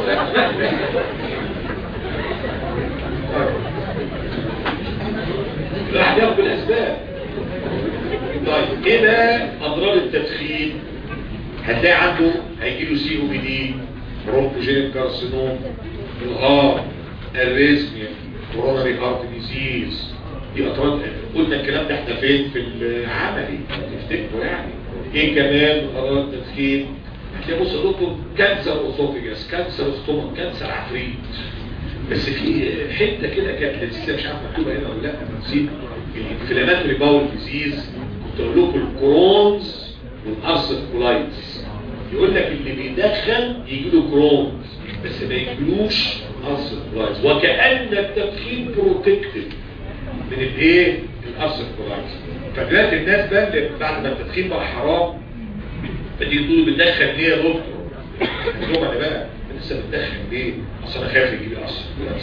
A: الواحد ياخد بالاسباب طيب ايه بقى اضرار التدخين هتلاقي عنده هيجي له سي او بي دي برونكوجين كارسينوم الهار الريزميا كوروناري هارت ديزيز دي اطراد قلنا الكلام ده احنا فين في العملي تفتكروا يعني ايه كمان اضرار التدخين هتلاقي بص يا دكتور كانسر اوسوفيجاس كانسر استومك كانسر عفريت بس في حته كده كانت لسه مش عارف مكتوبه هنا ولا لا نسيت الانفلاماتوري باول ديزيز كنت اقول لكم الكرونز والارسل كولايتس يقول لك اللي بيدخن يجي له كرونز بس ما يجيلوش ارسل كولايتس وكأن التدخين بروتكتد من الايه الارسل كولايتس فدلوقتي الناس بقى اللي بعد ما التدخين بقى حرام فتيجي تقول بتدخن ليه يا دكتور؟ تقول انا بقى لسه بتدخن ليه؟ اصل انا خايف يجي لي ارسل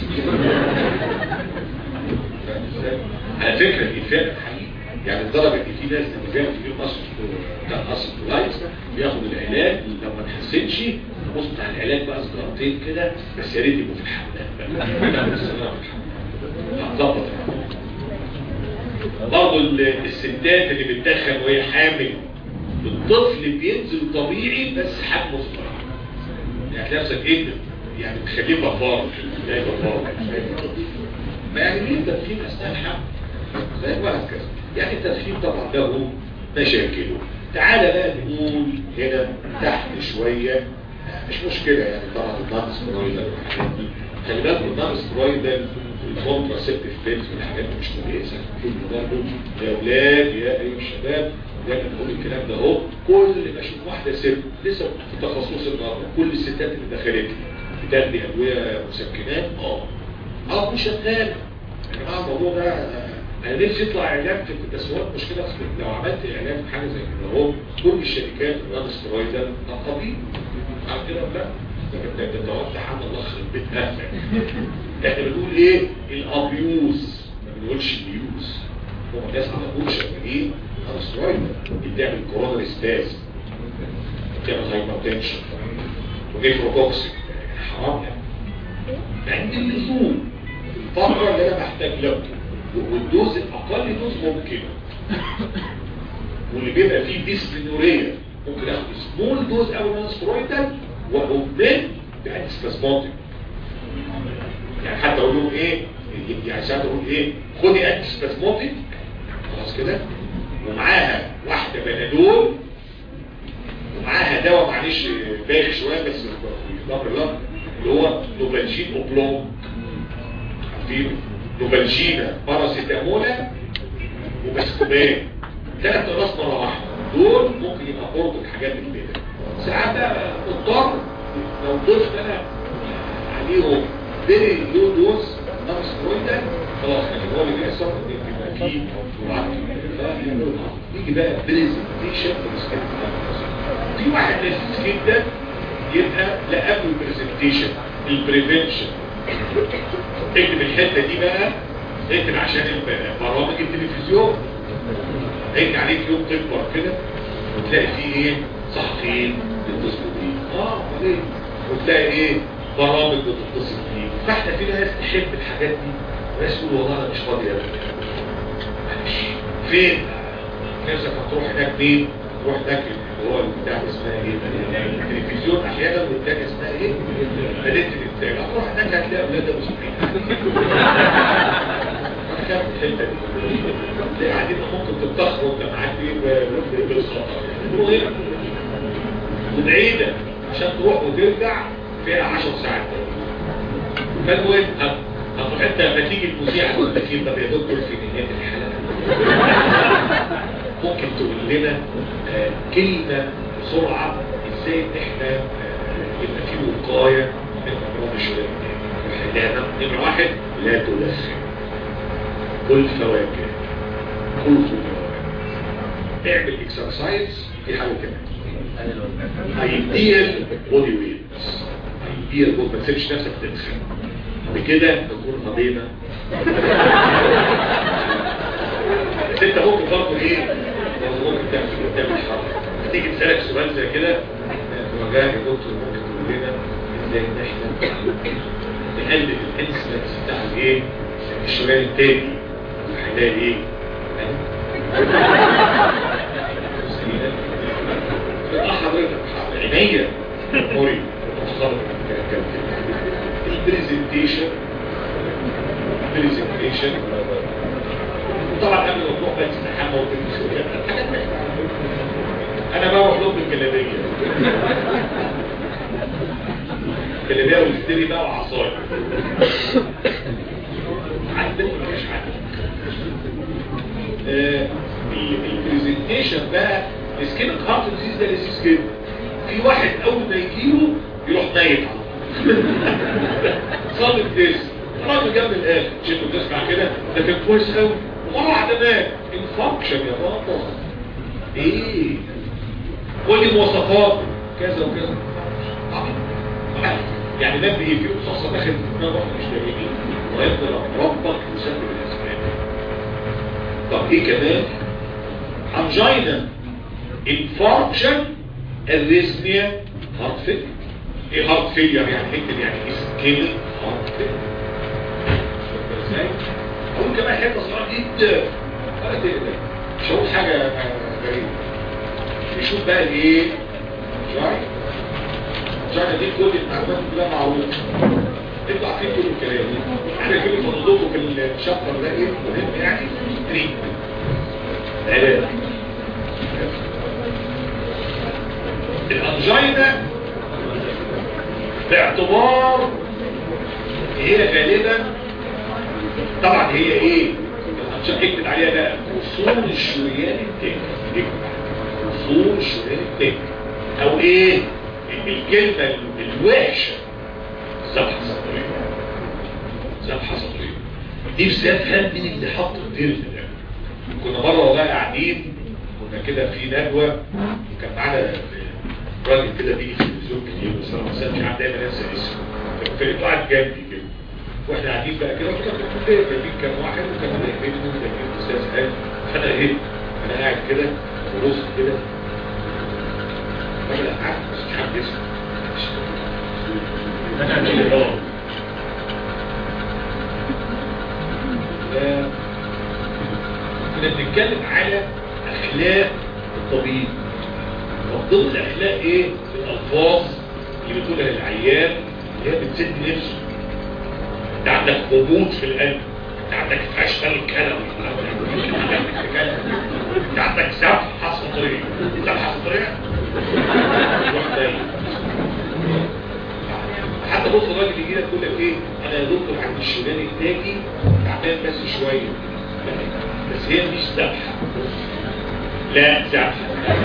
A: على فكره دي فعلا حقيقي يعني لدرجه ان في ناس اللي فعلا في اصل كان اصل كويس بياخد العلاج لو ما تحسنش نبص بتاع العلاج بقى سجارتين كده بس يا ريت يبقوا في الحمام هتظبط برضه الستات اللي بتدخن وهي حامل الطفل بينزل طبيعي بس حجمه صغير يعني هتلاقي نفسك ايه يعني تخليه بفار زي بفار ما يعني ليه التدخين اثناء الحمل زي وهكذا يعني التدخين طبعا له مشاكله تعالى بقى نقول هنا تحت شوية مش مشكلة يعني طبعا النون سترويدال خلي بالك النون سترويدال الكونتراسيبتيف بيلز والحاجات دي مش كويسه برضه يا اولاد يا ايها الشباب دايما بقول الكلام ده اهو كل ما اشوف واحده ست لسه في تخصص النهارده كل الستات اللي دخلت لي بتاخدي ادويه مسكنات اه اه مش شغال يا جماعه الموضوع ده آه، انا نفسي يطلع اعلان في التسويق مشكله في لو عملت اعلان في حاجه زي كده اهو كل الشركات النون سترويدال نقابين على كده ولا لا ده توقع حد الله يخرب بيت اهلك احنا بنقول ايه الابيوز ما بنقولش اليوز هو الناس على طول شغالين على سترويدال بتعمل كورونا ستاز بتعمل هايبرتنشن ونيفروكوكسيك حرام يعني عند اللزوم الفترة اللي انا محتاج له والدوز الاقل دوز ممكن واللي بيبقى فيه ديسبينوريا ممكن اخد سمول دوز او نون سترويدال واوبن بانتي سباسموتيك يعني حتى اقول لهم ايه يعني ساعات اقول ايه خدي انتي سباسموتيك خلاص كده ومعاها واحده بنادول ومعاها دواء معلش بايخ شويه بس ضمر الله اللي هو نوبالجين اوبلونج عارفين نوبالجينا باراسيتامولا وبسكوبان ثلاث اقراص مره واحده دول ممكن يبقى قرب الحاجات اللي كده ساعات بقى مضطر لو ضفت انا عليهم فيري لو دوز نون سترويدال خلاص لكن هو اللي بيحصل ان بيبقى فيه جرعات يجي بقى بريزنتيشن في واحد لذيذ جدا يبقى لا قبل البرزنتيشن البريفنشن اكتب الحته دي بقى اكتب عشان الب- برامج التلفزيون هيجي عليك يوم تكبر كده وتلاقي فيه ايه صحفيين بيتصلوا بيه اه امال ايه وتلاقي ايه برامج بتتصل بيه فاحنا في ناس تحب الحاجات دي وناس تقول والله انا مش فاضي ابدا معلش فين نفسك هتروح هناك مين تروح هناك اللي هو البتاع اسمها ايه التلفزيون احيانا والتاني اسمها ايه مدينه الانتاج هتروح هناك هتلاقي اولاد ابو كام الحته دي تلاقي قاعدين ممكن تتضخم وانت معدي ب- بالخطر المهم وبعيده عشان تروح وترجع فيها 10 ساعات فالمهم هت- هتروح انت لما تيجي المذيع تقول لك ايه طب يا دكتور في نهايه الحلقه ممكن تقول لنا آه، كلمه بسرعه ازاي ان احنا آه، يبقى في وقايه من امراض الشلل لا نمره واحد لا تدخن كل فواكه كل خضروات اعمل اكسرسايز دي حاجه كمان ايديال بودي ويت ايديال بودي ما تسيبش نفسك تدخن بكده نكون قضينا بس انت ممكن برضه ايه برضه ممكن تعمل تعمل حركه تيجي تسالك سؤال زي كده رجاء يا دكتور ممكن تقول لنا ازاي ان احنا نقلل الانسلنس بتاع الايه الشمال التاني هنلاقي ايه اه حضرتك عينيا موري البرزنتيشن البرزنتيشن وطبعا قبل ما تروح بقى تستحمى وتلبس الحاجات دي انا بروح لهم بالجلابيه الجلابيه والستيري بقى وعصايه عندك مش عندك البرزنتيشن بقى السكين هارت ديزيز ده لذيذ جدا في واحد اول ما يجيله يروح نايم على طول صامت ديس راجل جنب الاخر شفتوا بتسمع كده ده كان كويس قوي ومره واحده مات انفكشن يا بابا ايه قول لي مواصفات كذا وكذا عبيط. يعني ده بايه في رصاصه داخل في دماغ واحنا مش دايمين ويفضل ربك يسبب الاسباب طب ايه كمان انجينا انفاركشن الريزميا هارت فيلير ايه هارت فيلير يعني اكتب يعني اسكيل هارت فيلير ازاي اقول كمان حته صغيره جدا ولا تقلق مش هقول حاجه غريبه نشوف بقى الايه جاي جاي دي كل المعلومات كلها معروفه انتوا عارفين كل الكلام احنا كل تنظفوا في الشابتر ده ايه مهم يعني تريتمنت علاج الانجينا باعتبار هي غالبا طبعا هي ايه عشان اكتب عليها بقى اصول الشريان التاني اصول الشريان التاني او ايه الكلمة الوحشة ذبحة صدرية ذبحة صدرية دي بسببها من اللي حط الدير ده كنا مرة والله قاعدين كنا كده في ندوة وكان معانا راجل كده بيجي في التلفزيون كتير بس انا ما سالش عن دايما انسى اسمه كان في قاعد جنبي كده واحنا قاعدين بقى كده كنا في الكليه جايبين كام واحد وكان انا جايبين منهم جايبين استاذ قال فانا ايه انا قاعد كده ببص كده الراجل قاعد بس مش عارف اسمه كنا بنتكلم على اخلاق الطبيب ومن ضمن الاخلاق ايه الالفاظ اللي بتقولها للعيان اللي هي بتسد نفسه انت عندك هبوط في القلب انت عندك فشل كلوي انت عندك ذبحه صدريه ذبحه صدريه روح دايما حتى بص الراجل يجي لك يقول لك ايه انا يا دكتور عندي الشمال التاجي تعبان بس شويه بس هي مش ذبحه لا ذبحه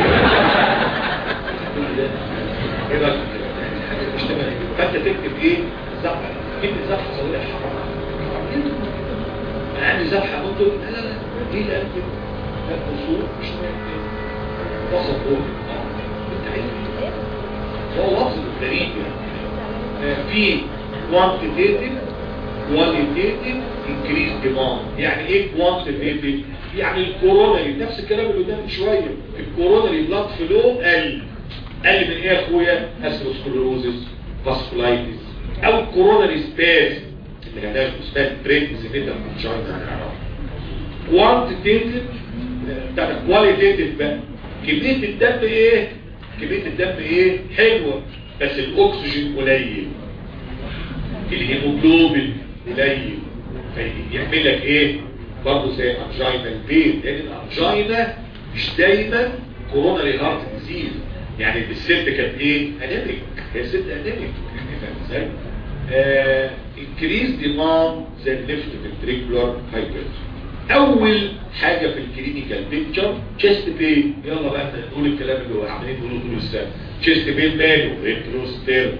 A: ايه رايك مش تمام فانت تكتب ايه ذبحه كلمه ذبحه صدريه حرام انا عندي ذبحه قلت لا لا لا ليه لا كده لا قصور مش مهم وصف هو انت عايز هو لفظ غريب يعني في quantitative qualitative increase demand يعني ايه quantitative يعني الكورونري نفس الكلام اللي قدام شويه الكورونري بلاد فلو قل قل من ايه يا اخويا اسروسكلروزس فاسكولايتس او الكورونري سباز اللي هناك اسمها بريد سيميتا فانجاينا كوانتيتيف بتاع كواليتيف بقى كميه الدم ايه كميه الدم ايه حلوه بس الاكسجين قليل الهيموجلوبين قليل فيعمل لك ايه برضه زي انجينا البين لان الانجينا مش دايما كوروناري هارت ديزيز يعني الست كانت ايه انيميك هي ست انيميك فاهم ازاي انكريز ديماند زي الليفت فنتريكولار هايبرتروفي اول حاجة في الكلينيكال بيكتشر تشيست بين يلا بقى نقول الكلام اللي هو عاملين نقوله طول السنة تشيست بين ماله ريتروستير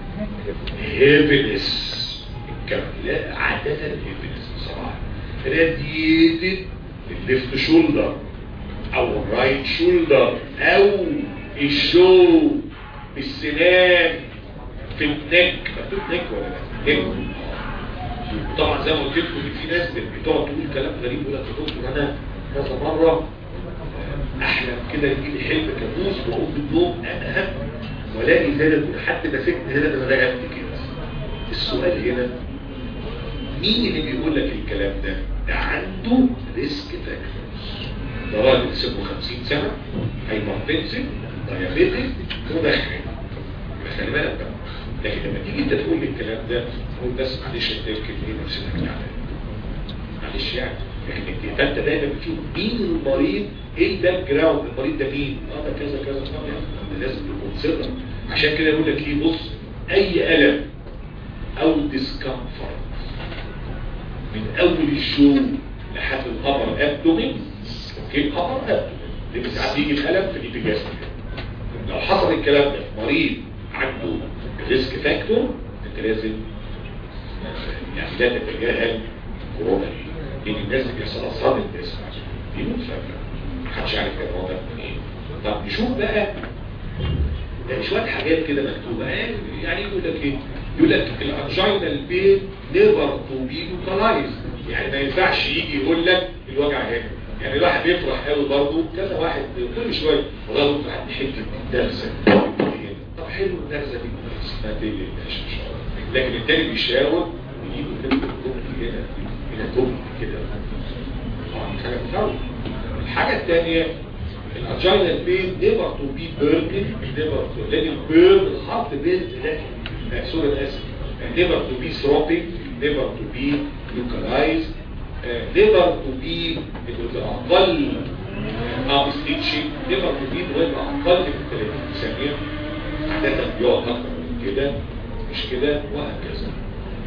A: هيفنس لا عادة هيفنس بصراحة راديتد الليفت شولدر او الرايت شولدر او الشو السنان في النك مكتوب نك ولا لا نك طبعا زي ما قلت لكم في ناس بتقعد تقول كلام غريب يقول لك يا دكتور انا كذا مره احلم كده يجي لي حلم كابوس واقوم بالنوم انهب والاقي زادت لحد ما سكت هنا انا رقبت كده السؤال هنا مين اللي بيقول لك الكلام ده؟ ده عنده ريسك فاكتورز ده راجل سنه 50 سنه هايبرتنسيف دايابيتك مدخن خلي بالك بقى لكن لما تيجي انت تقول لي الكلام ده تقول بس معلش انت يمكن ايه نفسك يعني معلش يعني لكن انت دايما بتشوف مين المريض ايه الباك جراوند المريض ده مين اه ده كذا كذا طبعا يعني لازم يكون ثقه عشان كده يقول لك ايه بص اي الم او ديسكمفورت من اول الشو لحد الابر ابدومين اوكي الابر ابدومين لان ساعات يجي الالم في الاتجاه لو حصل الكلام ده في مريض عنده ريسك فاكتور انت لازم يعني لا تتجاهل كورونا لان الناس اللي بيحصل اصابه الجسم بيموت فجاه محدش عارف كان وضع من ايه طب نشوف بقى ده شويه حاجات كده مكتوبه يعني يقول لك ايه يقول لك الانجينا بين نيفر تو بي لوكالايز يعني ما ينفعش يجي يقول لك الوجع هنا يعني الواحد بيفرح قوي برضه كذا واحد كل شويه والله ممكن حد حته درسه طب حلو الدرسه دي ما تقلقش ان شاء الله لكن التاني بيشاور ويجيب كده هنا هنا توب كده طبعا حاجه بتفوت الحاجه الثانيه الانجينا بين نيفر تو بي بيرن نيفر تو لان البيرن الحرف بين لا سوري انا اسف نيفر تو بي ثروبيك نيفر تو بي لوكالايز نيفر تو بي اقل اه ستيتشنج نيفر تو بي مهم اقل من 30 ثانيه عاده بيقعد اكتر من كده مش كده وهكذا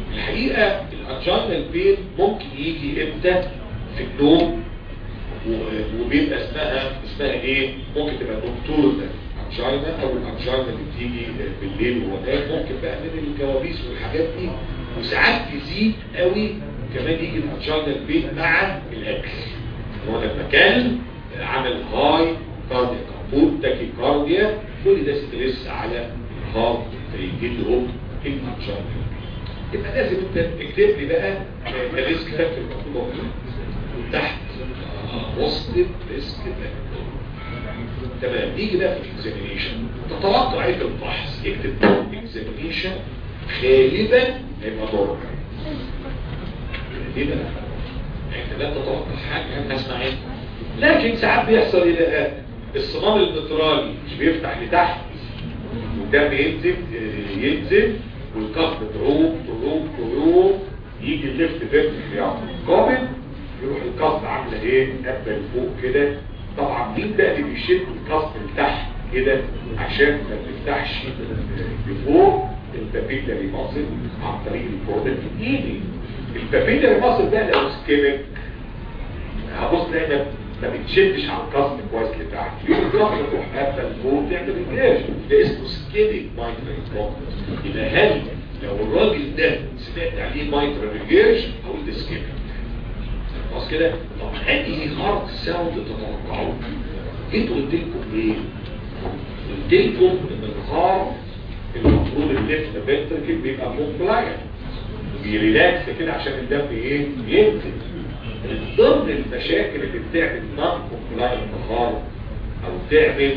A: الحقيقه الانجينال بين ممكن يجي امتى في النوم و- وبيبقى اسمها اسمها ايه ممكن تبقى دكتور انجينا او الانجينا اللي بتيجي بالليل ونايم ممكن بقى من الكوابيس والحاجات دي وساعات تزيد قوي كمان يجي الانجينا البيت مع الاكل هو لما كان عمل هاي كاردياك موت تاكي كارديا كل ده ستريس على الهارت فيجي لهم الانجينا يبقى لازم انت تكتب لي بقى الريسك فاكتور مكتوب تحت وسط الريسك فاكتور تمام نيجي بقى في الاكزامينيشن تتوقع ايه في الفحص اكتب اكزامينيشن غالبا هيبقى ضرر ليه بقى؟ انت لا تتوقع حاجه هسمع ايه لكن ساعات بيحصل ايه بقى الصمام المترالي مش بيفتح لتحت والدم ينزل آه، ينزل والكف تروق تروق تروق يجي الليفت فيرت يعني قابل يروح الكف عامله ايه قبل فوق كده طبعا مين بقى اللي بيشد الكف لتحت كده عشان ما تفتحش لفوق البابيلاري ماسل عن طريق الكورد الايدي البابيلاري ماسل ده لو سكيمك هبص دايما ما بتشدش على الكاست كويس لتحت يوم الكاست تروح قافله لفوق تعمل انجاز ده اسمه سكيمك مايترال يبقى هل لو الراجل ده سمعت عليه مايترال ريجيرش هقول ده سكيمك خلاص كده طب هذه هارد ساوند تتوقعوه جيت قلت لكم ايه قلت لكم ان الهارد المفروض الليفت فنتركل بيبقى كومبلاينت بيريلاكس كده عشان الدم ايه ينزل من ضمن المشاكل اللي بتعمل نون كومبلاينت هارد او تعمل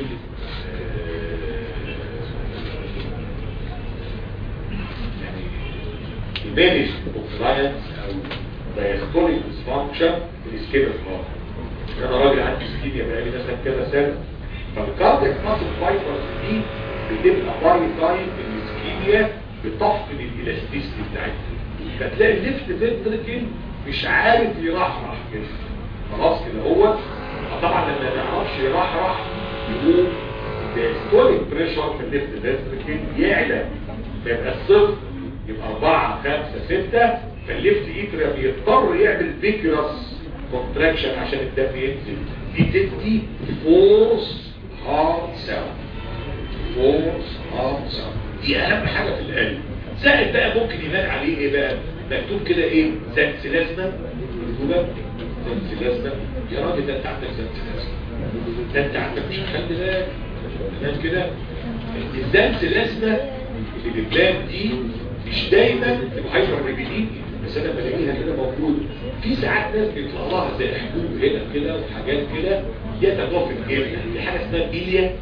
A: آه، يعني يمانج كومبلاينس او دايستوليك ديسفانكشن في السكيل الهارد انا راجل عندي سكيميا بقالي مثلا كذا سنه فالكارديك ماسل فايبرز دي بتبقى باي تايم السكيميا بتفقد الالاستيستي بتاعتها فتلاقي الليفت فنتركل مش عارف يرحرح كده خلاص كده هو طبعا لما ما يعرفش يرحرح يقوم الدايستوليك بريشر في الليفت فنتركل يعلى يبقى الصفر يبقى 4 5 6 فالليفت ايتريا بيضطر يعمل فيكرس كونتراكشن عشان الدم ينزل دي تدي فورس هارد ساوند فورس هارد ساوند دي اهم حاجه في القلب زائد بقى ممكن يبان عليه ايه بقى مكتوب كده ايه زنس لازمه مكتوبه زنس لازمه يا راجل ده انت عندك زنس لازمه ده انت عندك مش هخلي بالك تمام كده الزنس لازمه اللي بتبان دي مش دايما تبقى هايبر ريبيدين بس انا بلاقيها كده موجوده في ساعات ناس بيطلع لها زي حبوب هنا كده وحاجات كده يتضاف الجبن في حاجه اسمها بيليا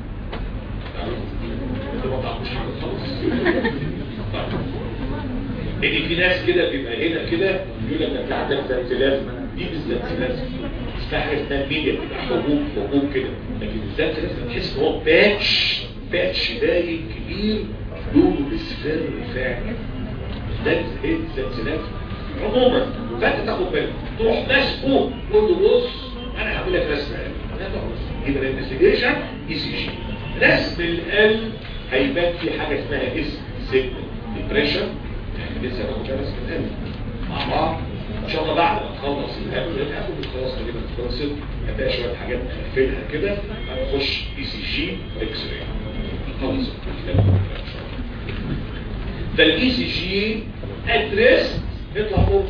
A: انت ما تعرفوش حاجه خالص ان في ناس كده بيبقى هنا كده يقول لك انت عندك زلزال دي بالذات لازم اسمها حاجه اسمها ميديا بتبقى حبوب حبوب كده لكن الزلزال لازم تحس ان هو باتش باتش باين كبير لونه اصفر فعلا ده ايه الزلزالات عموما فانت تاخد بالك تروح ماسكه تقول له بص انا هعمل لك رسم قلب يبقى الانفستيجيشن اي سي جي رسم القلب هيبان في حاجه اسمها اسم سيجنال ديبريشن يعني لسه هناخد ده رسم القلب مع بعض ان شاء الله بعد ما نخلص القلب القلب خلاص تقريبا خلصت هتلاقي شويه حاجات نقفلها كده هنخش اي سي جي اكس راي خلص الكلام ان شاء الله فالاي سي جي ادريس نطلع فوق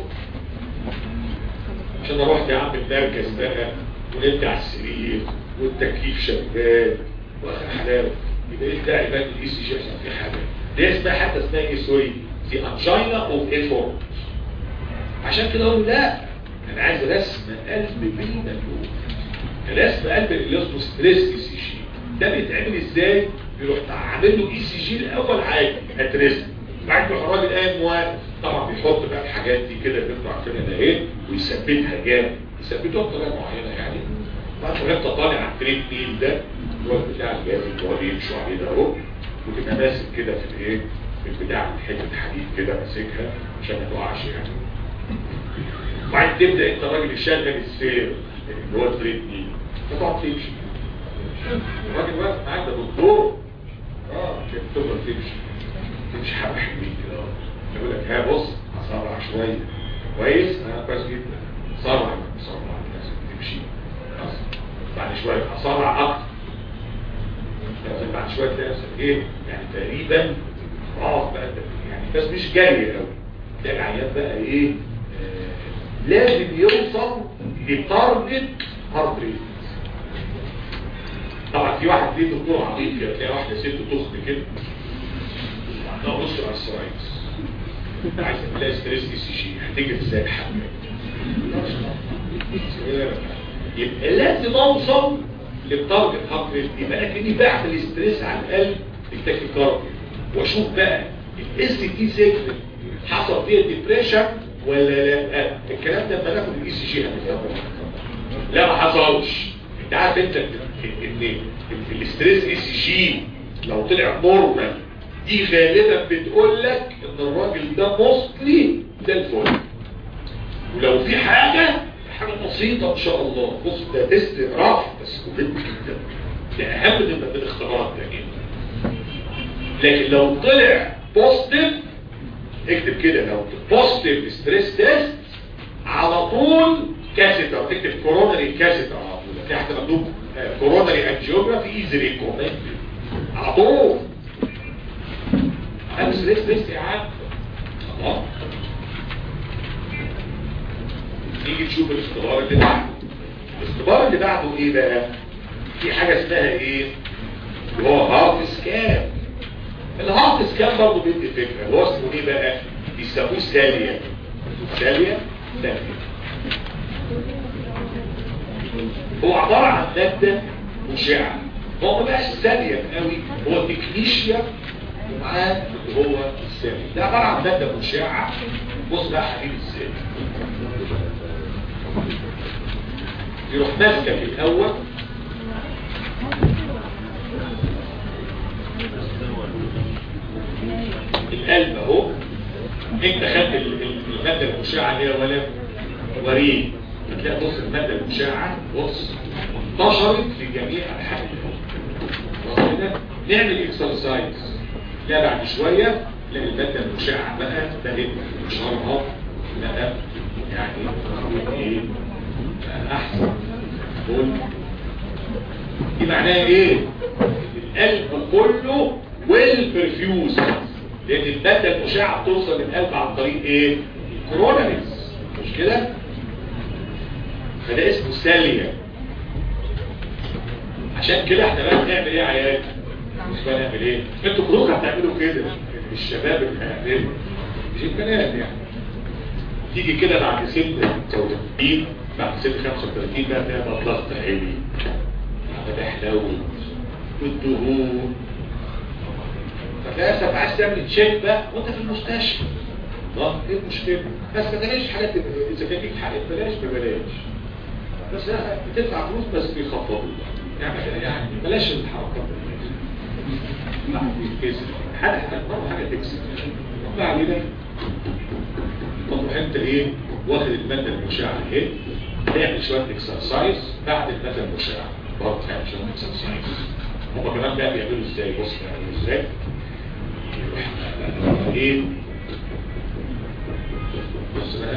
A: عشان اروح يا عم المركز بقى ونبدا على السرير والتكييف شغال واخر حلاوه يبقى ايه الداعي بقى الاي سي جي يحصل فيه حاجه دي اسمها حتى اسمها ايه سوري دي انجينا اوف ايفورت عشان كده اقول لا انا عايز رسم قلب بالمليون رسم قلب اللي اسمه ستريس اي سي جي ده بيتعمل ازاي بيروح عامل له اي سي جي الاول عادي اترسم بعد ما الراجل قام واقف طبعا بيحط بقى الحاجات دي كده اللي انتوا عارفينها ده ايه ويثبتها جامد يثبتها بطريقه معينه يعني بعد ما انت طالع على التريد ميل ده اللي هو بتاع الجهاز اللي هو بيمشوا عليه ده اهو وتبقى ماسك كده في الايه في البتاع حته حديد كده ماسكها عشان ما تقعش يعني وبعدين تبدا انت الراجل يشغل السير اللي هو التريد ميل تقعد تمشي الراجل واقف معاك ده دكتور اه كده تفضل تمشي تمشي حبه حلوين كده يقول لك ها بص هسرع شويه كويس اه كويس جدا سرع سرع الناس تمشي خلاص بعد شويه هسرع اكتر لكن بعد شويه تلاقي نفسك ايه يعني تقريبا خلاص بقى أنت- يعني بس مش جري قوي تلاقي العيان بقى ايه آه لازم يوصل لتارجت هارد ريت طبعا في واحد ليه دكتور عظيم كده تلاقي واحده ست تخن كده وعندها بص على السرايتس عايز تلاقي ستريس اي سي جي هتيجي ازاي الحمل يبقى لازم اوصل للتارجت هارت ريت يبقى انا كاني بعمل ستريس على القلب التاكيكارديا واشوف بقى الاس تي سيجمنت حصل فيها ديبريشن ولا لا الكلام ده لما ناخد الاي سي جي لا ما حصلش انت عارف انت ان ان الاستريس اي سي جي لو طلع نورمال دي غالبا بتقول لك ان الراجل ده موستلي ده الفل ولو في حاجة حاجة بسيطة ان شاء الله بص ده تيست رف بس مهم جدا ده اهم من من الاختبارات التانية لكن لو طلع بوزيتيف اكتب كده لو بوزيتيف ستريس تيست على طول كاسيتر تكتب كورونري كاسيتر على طول في حتى مكتوب كورونري انجيوجرافي ايزي ريكومند على طول انا ستريس تيست يا عم خلاص نيجي نشوف الاختبار اللي بعده الاختبار اللي بعده ايه بقى في حاجة اسمها ايه اللي هو هارت سكان الهارت سكان برضه بيدي فكرة هو اسمه ايه بقى بيسموه سالية سالية سالية هو عبارة عن مادة مشعة هو ما بقاش سالية قوي هو تكنيشيا ومعاه اللي هو السالي ده عبارة عن مادة مشعة بص بقى حبيبي ازاي يروح ماسكك الاول القلب اهو انت خدت ال- ال- الماده المشعه اللي هي ولا وريد هتلاقي بص الماده المشعه بص انتشرت في جميع انحاء الجسم خلاص كده نعمل اكسرسايز لا بعد شويه تلاقي الماده المشعه بقى بدات انتشارها بقى يعني ايه بقى احسن قول دي معناها ايه القلب كله ويل برفيوز لان الماده المشعه بتوصل للقلب عن طريق ايه الكوروناريز مش كده فده اسمه ساليا عشان كده احنا بقى بنعمل ايه يا عيال مش بقى نعمل ايه انتوا كلكم هتعملوا كده الشباب اللي هيعملوا مش البنات يعني تيجي كده بعد سن 36 بعد سن 35 بقى تلاقي ضغط عالي عمال حلاوه والدهون فتلاقي نفسك عايز تعمل تشيك بقى وانت في المستشفى الله ايه المشكله بس ما تلاقيش حاجات اذا كان ليك حق ببلاش ببلاش بس لا بتدفع فلوس بس بيخفضوا يعني يعني بلاش الحركات دي حاجه برضه حاجه تكسب ما علينا تروح انت ايه واخد الماده المشعه اهي تعمل شويه اكسرسايز بعد الماده المشعه برضه تعمل شويه اكسرسايز هم كمان بقى بيعملوا ازاي بص بيعملوا ازاي يروح ايه بص بقى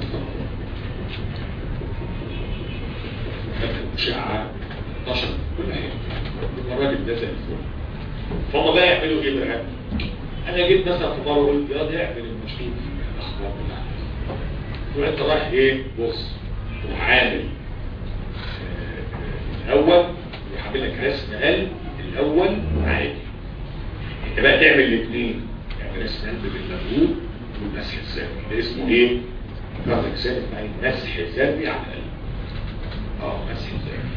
A: الماده المشعه 12 كل حاجه الراجل ده زي الفل فهم بقى يعملوا ايه بقى انا جيت مثلا في مره قلت يا ده اعمل المشروع الاخبار بتاعتك وانت رايح ايه بص وعامل الاول يروح عامل لك رسم قلب الاول عادي انت بقى تعمل الاثنين يعني رسم قلب بالمجهود والمسح الذري ده اسمه ايه؟ كارتك سالب يعني مسح ذري على القلب اه مسح ذري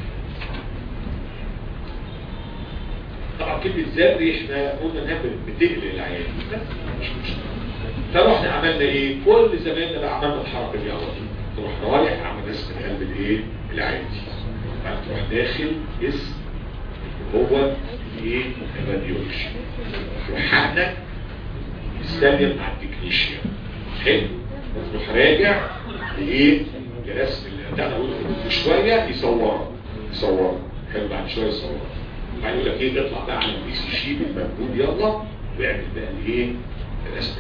A: طبعا كلمة ذري احنا قلنا انها بتقلق العيان بس مش مشكلة فروحنا عملنا ايه كل زماننا بقى عملنا الحركة دي على طول تروح رايح عمل رسم القلب الايه العادي بعد تروح داخل اسم هو ايه الراديولوجي تروح حقنك تستلم مع التكنيشيا حلو وتروح راجع لايه لرسم بتاع ده شويه يصورها يصورها حلو بعد شويه يصورها بعدين يقول لك ايه اطلع بقى على البي سي جي بالمجهود يلا واعمل بقى الايه رسم المجهود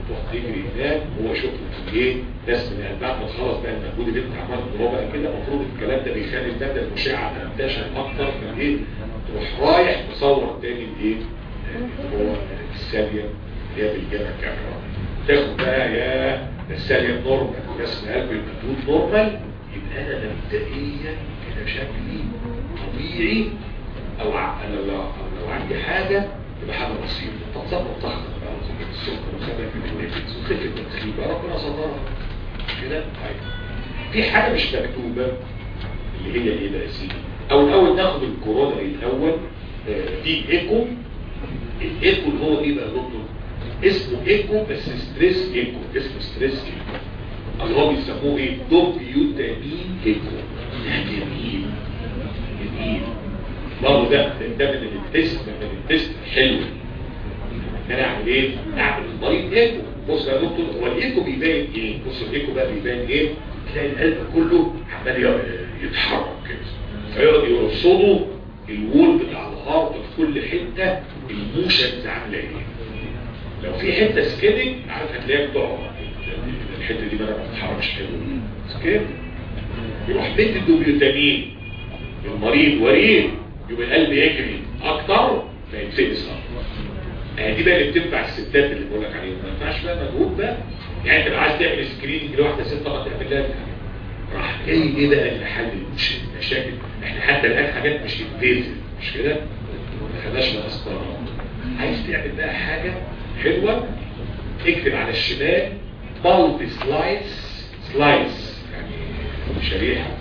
A: تروح تجري هناك وهو شغل في ايه ناس من بعد ما تخلص بقى المجهود اللي انت عمال تضربه بقى كده المفروض الكلام ده بيخلي الماده المشعه تنتشر اكتر من ايه تروح رايح تصور تاني الايه اللي هو الساليه اللي هي بالجامعه كاميرا تاخد بقى يا ده الساليه نورمال رسم قلب المجهود نورمال يبقى انا مبدئيا كده شكلي طبيعي او ع- انا لو أو لو عندي حاجه يبقى حاجه بسيطه تتصرف ضغط بقى وخفه السكر وخفه النفس وخفه التدخين بقى ربنا سترها كده طيب في حاجه مش مكتوبه اللي هي ايه بقى يا سيدي او الاول ناخد الكورونا الاول آه، في ايكو الايكو اللي هو ايه بقى يا دكتور اسمه ايكو بس ستريس ايكو اسمه ستريس ايكو اللي هو بيسموه ايه دوبيوتامين ايكو ده جميل جميل برضه ده ده من التست من التست حلو ان انا اعمل ايه اعمل المريض ايكو بص يا دكتور هو الايكو بيبان ايه بص الايكو بقى بيبان ايه تلاقي القلب كله عمال ي- يتحرك كده فيقعد يرصدوا الوول بتاع الهارت في كل حته الموشنز عامله ايه لو في حته سكيدنج عارف هتلاقيها بتقع الحته دي بقى ما بتتحركش حلو سكيد يروح بنت الدوبيوتامين المريض وريد يبقى القلب يجري اكتر ما يتفقس اكتر دي بقى اللي بتنفع الستات اللي بقول لك عليهم ما ينفعش بقى مجهود بقى يعني انت لو عايز تعمل سكريننج لواحده ست طبعا تعمل لها راح جاي ايه بقى اللي حل المش- المشاكل احنا حتى الان حاجات مش انفيزيف مش كده ما خدناش من اسطره عايز تعمل بقى حاجه حلوه اكتب على الشمال مالتي سلايس سلايس يعني شريحه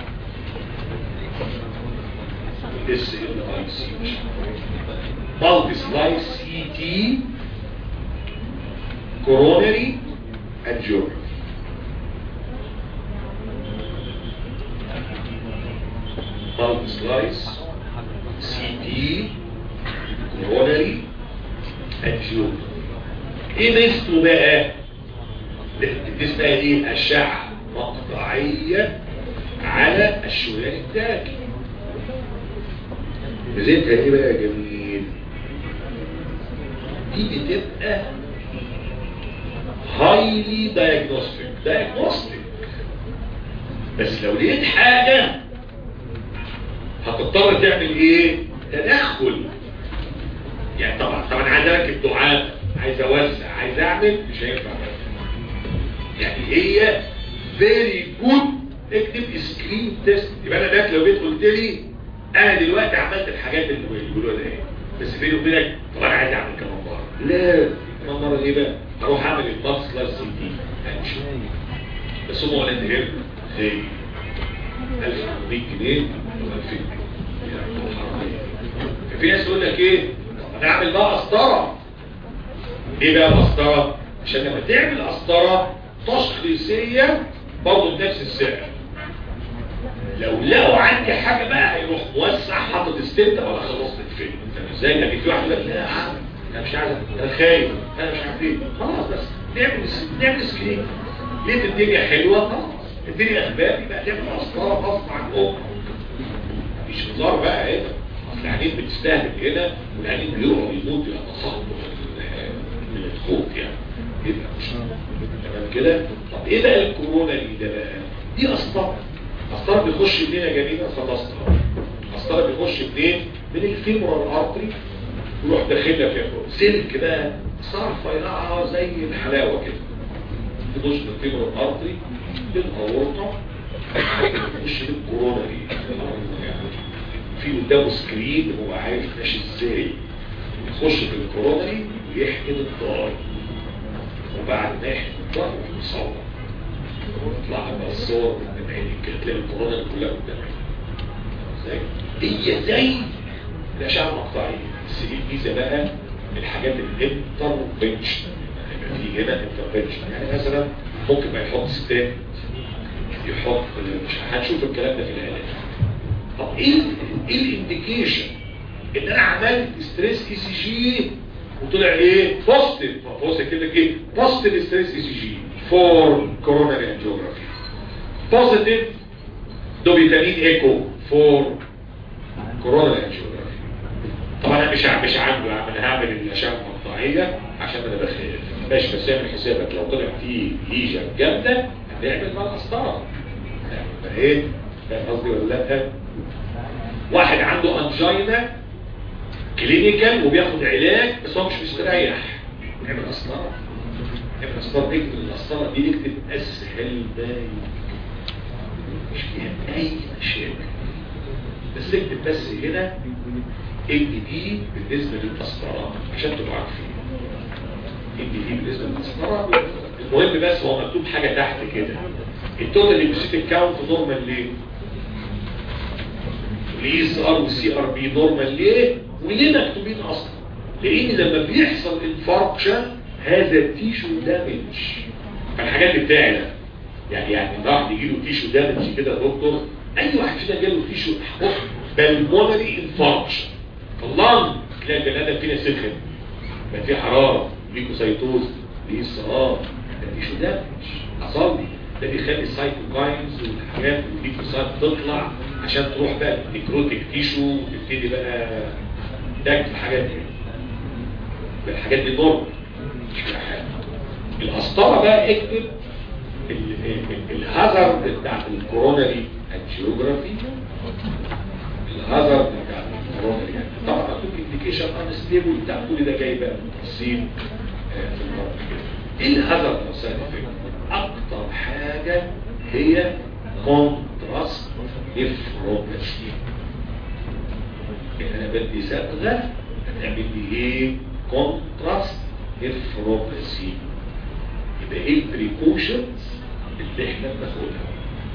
A: اس ال اي سي مالتي سلايس سي تي كورونري انجيوجرافي مالتي سلايس سي تي كورونري انجيوجرافي ايه ميزته بقى دي اسمها ايه اشعه مقطعيه على الشريان التاجي ميزتها ايه بقى يا جميل دي بتبقى هايلي دايجنوستيك دايجنوستيك بس لو لقيت حاجه هتضطر تعمل ايه تدخل يعني طبعا طبعا عايز اركب دعامه عايز اوسع عايز اعمل مش هينفع بس. يعني هي فيري جود اكتب سكرين تيست يبقى انا دلوقتي لو جيت قلت لي انا دلوقتي عملت الحاجات اللي بيقولوها ده ايه بس بيني وبينك طب انا عايز اعمل كمان مره لا كمان مره ايه بقى اروح اعمل الماكس لاس سي دي هنشوف بس هم ولا انتهر زي 1100 جنيه ولا 2000 جنيه ففي ناس يقول لك ايه انا اعمل بقى قسطره ايه بقى القسطره عشان لما تعمل قسطره تشخيصيه برضه بنفس السعر لو لقوا عندي حاجه بقى هيروح موسع حاطط ستنت ولا خلصت الفيلم انت ازاي لكن في واحد يقول لك لا يا عم انا مش عايز انا خايف انا مش عارف ايه خلاص بس نعمل نعمل سكرين لقيت الدنيا حلوه خلاص الدنيا اخبار يبقى تعمل قسطره غصب عن امك مش هزار بقى هنا اصل العينين بتستهلك هنا والعينين بيقعوا يموت يتصاحبوا من الخوف يعني يبقى مش تمام كده طب ايه بقى الكورونا دي ده بقى دي قسطره قسطره بيخش منين يا جميل اصل قسطره قسطره بيخش منين من الفيمورال ارتري يروح داخلها في سلك بقى صار رفيعه زي الحلاوه كده تخش من الفيمورال ارتري للاورطه تخش بالكورونا دي يعني في قدامه سكرين هو عارف ماشي ازاي يخش في الكورونري ويحقن الضار وبعد ما يحقن الضار يصور ويطلع بقى الصور قدام عينيك كده تلاقي الكورونري كلها قدام عينيك ازاي هي زي الاشعه المقطعيه بس دي ميزه بقى من الحاجات الانترفنشن يبقى في هنا انترفنشن يعني مثلا ممكن ما يحط ستات يحط مش هنشوف الكلام ده في العلاج طب ايه ايه الانديكيشن ان انا عملت ستريس اي سي جي وطلع ايه بوزيتيف بص كده ايه بوزيتيف ستريس اي سي جي فور كوروناري انجيوجرافي بوزيتيف دوبيتامين ايكو فور كوروناري انجيوجرافي طبعا انا مش ع- مش عنده انا هعمل الاشعه المقطعيه عشان انا بخاف ماشي بس اعمل حسابك لو طلع فيه ليجن جامده هنعمل بقى قسطره هنعمل ايه فاهم قصدي ولا لا واحد عنده انجينا كلينيكال وبياخد علاج بس هو مش مستريح نعمل قسطره نعمل قسطره نكتب القسطره دي نكتب اسهل ما يمكن. مش فيها اي مشاكل بس اكتب بس هنا ادي دي بالنسبه للقسطره عشان تبقوا عارفين ادي دي بالنسبه للقسطره المهم بس هو مكتوب حاجه تحت كده التوتال ليمفوسيتك كاونت نورمال ليه؟ الاي اس ار والسي ار بي نورمال ليه؟ وليه مكتوبين اصلا؟ لان لما بيحصل انفاركشن هذا تيشو دامج فالحاجات اللي بتاعي ده يعني يعني واحد يجي له تيشو دامج كده يا دكتور اي واحد فينا جاله تيشو بالمونري انفاركشن اللنج تلاقي البني ادم فينا سخن بقى فيه حراره ليكوسايتوز ليه ار ده تيشو دامج حصل لي ده بيخلي السايتوكاينز والحاجات والليكوسايت تطلع عشان تروح بقى النيكروتيك تيشو وتبتدي بقى تاك في الحاجات دي الحاجات دي نورمال مش فيها حاجه القسطره بقى اكتب الهازارد بتاع الكوروناري انجيوجرافي الهازارد بتاع الكوروناري طبعا مكتوب انديكيشن انستيبل بتاع كل ده جاي بقى تفصيل في المرض ايه الهازارد نفسها اكتر حاجه هي كونتراست نفروباسي انا بدي صبغه هتعمل لي ايه كونتراست نفروباسي يبقى ايه البريكوشنز اللي احنا بناخدها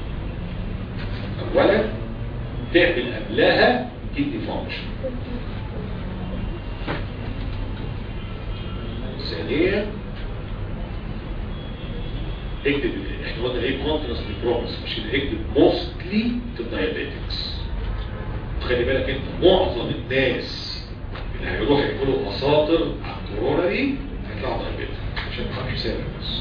A: اولا تعمل قبلها كيدني فانكشن ثانيا اكتب احنا قلنا ايه كونتراست نيكروبس مش كده اكتب موستلي في الدايابيتكس خلي بالك انت معظم الناس اللي هيروحوا يعملوا اساطر على الكورونا دي هيطلعوا دايابيتك عشان تبقى حسابك بس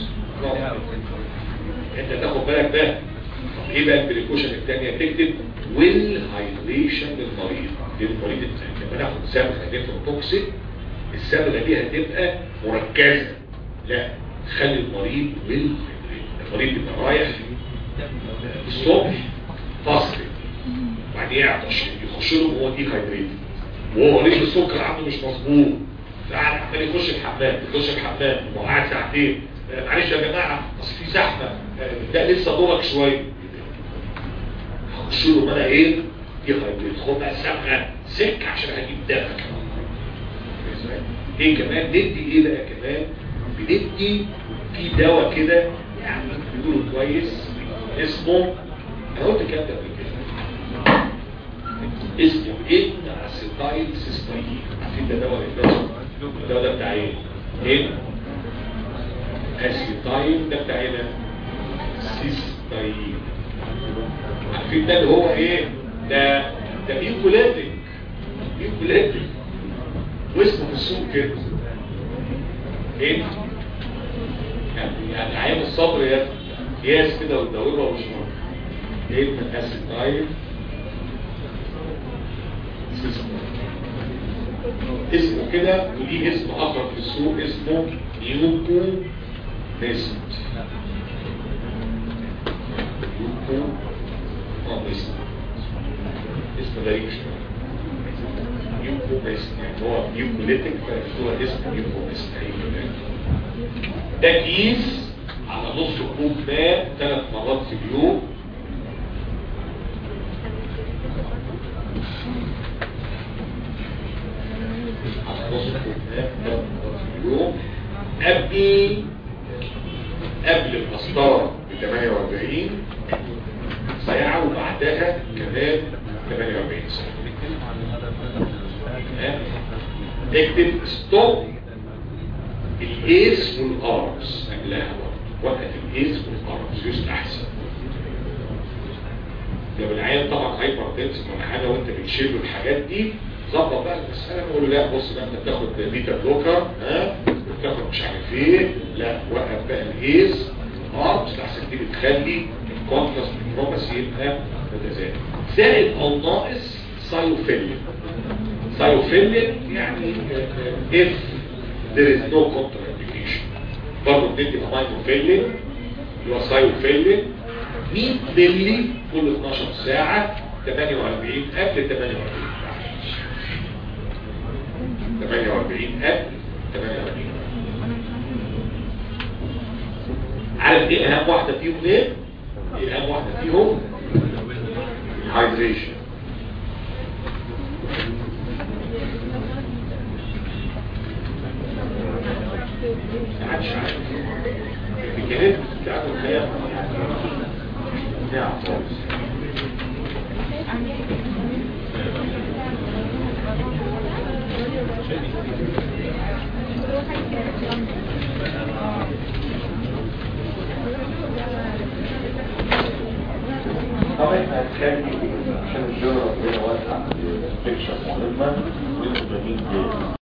A: انت تاخد بالك ده طب ايه بقى البريكوشن الثانيه تكتب ويل هايدريشن للمريض للمريض الثاني لما ناخد صبغه نيفروتوكسيك الصبغه دي هتبقى مركزه لا خلي المريض ويل المريض يبقى رايح الصبح فاصل وبعدين يعطش يخش له وهو دي هايدريت وهو مريض السكر عنده مش مظبوط قاعد عمال يخش الحمام يخش الحمام وهو قاعد ساعتين معلش يا جماعه اصل في زحمه ده لسه دورك شويه هخش له انا ايه دي هايدريت خد بقى صبغه سك عشان هجيب دمك ايه كمان ندي ايه بقى كمان بندي في دواء كده يعني بيقولوا كويس اسمه انا قلت الكلام ده قبل كده اسمه ان اسيتايل سيستاين عارفين ده دواء ايه الدواء ده بتاع ايه؟ ان اسيتايل ده بتاع ايه سيستاين عارفين ده اللي هو ايه؟ ده ده ميوكولاتيك ميوكولاتيك واسمه في السوق كده ايه؟ يعني يعني عين الصبر يا قياس كده وتدورها ومش ايه من اسيتايل اسمه كده وليه اسم اخر في السوق اسمه يوكو نيست يوكو اه نيست اسم غريب شويه يوكو نيست يعني هو يوكوليتك فهو اسم يوكو نيست ده كيس على نص كوب ماء ثلاث مرات في اليوم على نص كوب ماء ثلاث مرات في اليوم قبل قبل المسطرة ب 48 ساعة وبعدها كمان 48 ساعة اكتب ستوب الايس والارمز قبلها وقت الايس والارمز يستحسن لو العيان طبعا هايبر تنسف ولا حاجه وانت بتشيل الحاجات دي ظبط بقى المساله نقول له لا بص بقى انت بتاخد بيتا بلوكر ها وبتاخد مش عارف ايه لا وقف بقى الايس والارمز احسن دي بتخلي الكونتراست بروباسي يبقى متزايد زائد او ناقص سايوفيلين سايوفيلين يعني if there is no contraindication برضه بندي اماينوفيلين اللي هو سايوفيلين 100 مللي كل 12 ساعة 48 قبل 48 48 قبل 48 عارف ايه اهم واحدة فيهم ايه؟ ايه اهم واحدة فيهم؟ الهايدريشن محدش عارف الميكانيزم بتاعته الخيال نعم خالص طبعا احنا هنخلي عشان الجرة ربنا واسع بيكشف مهمة وانتوا جميل جدا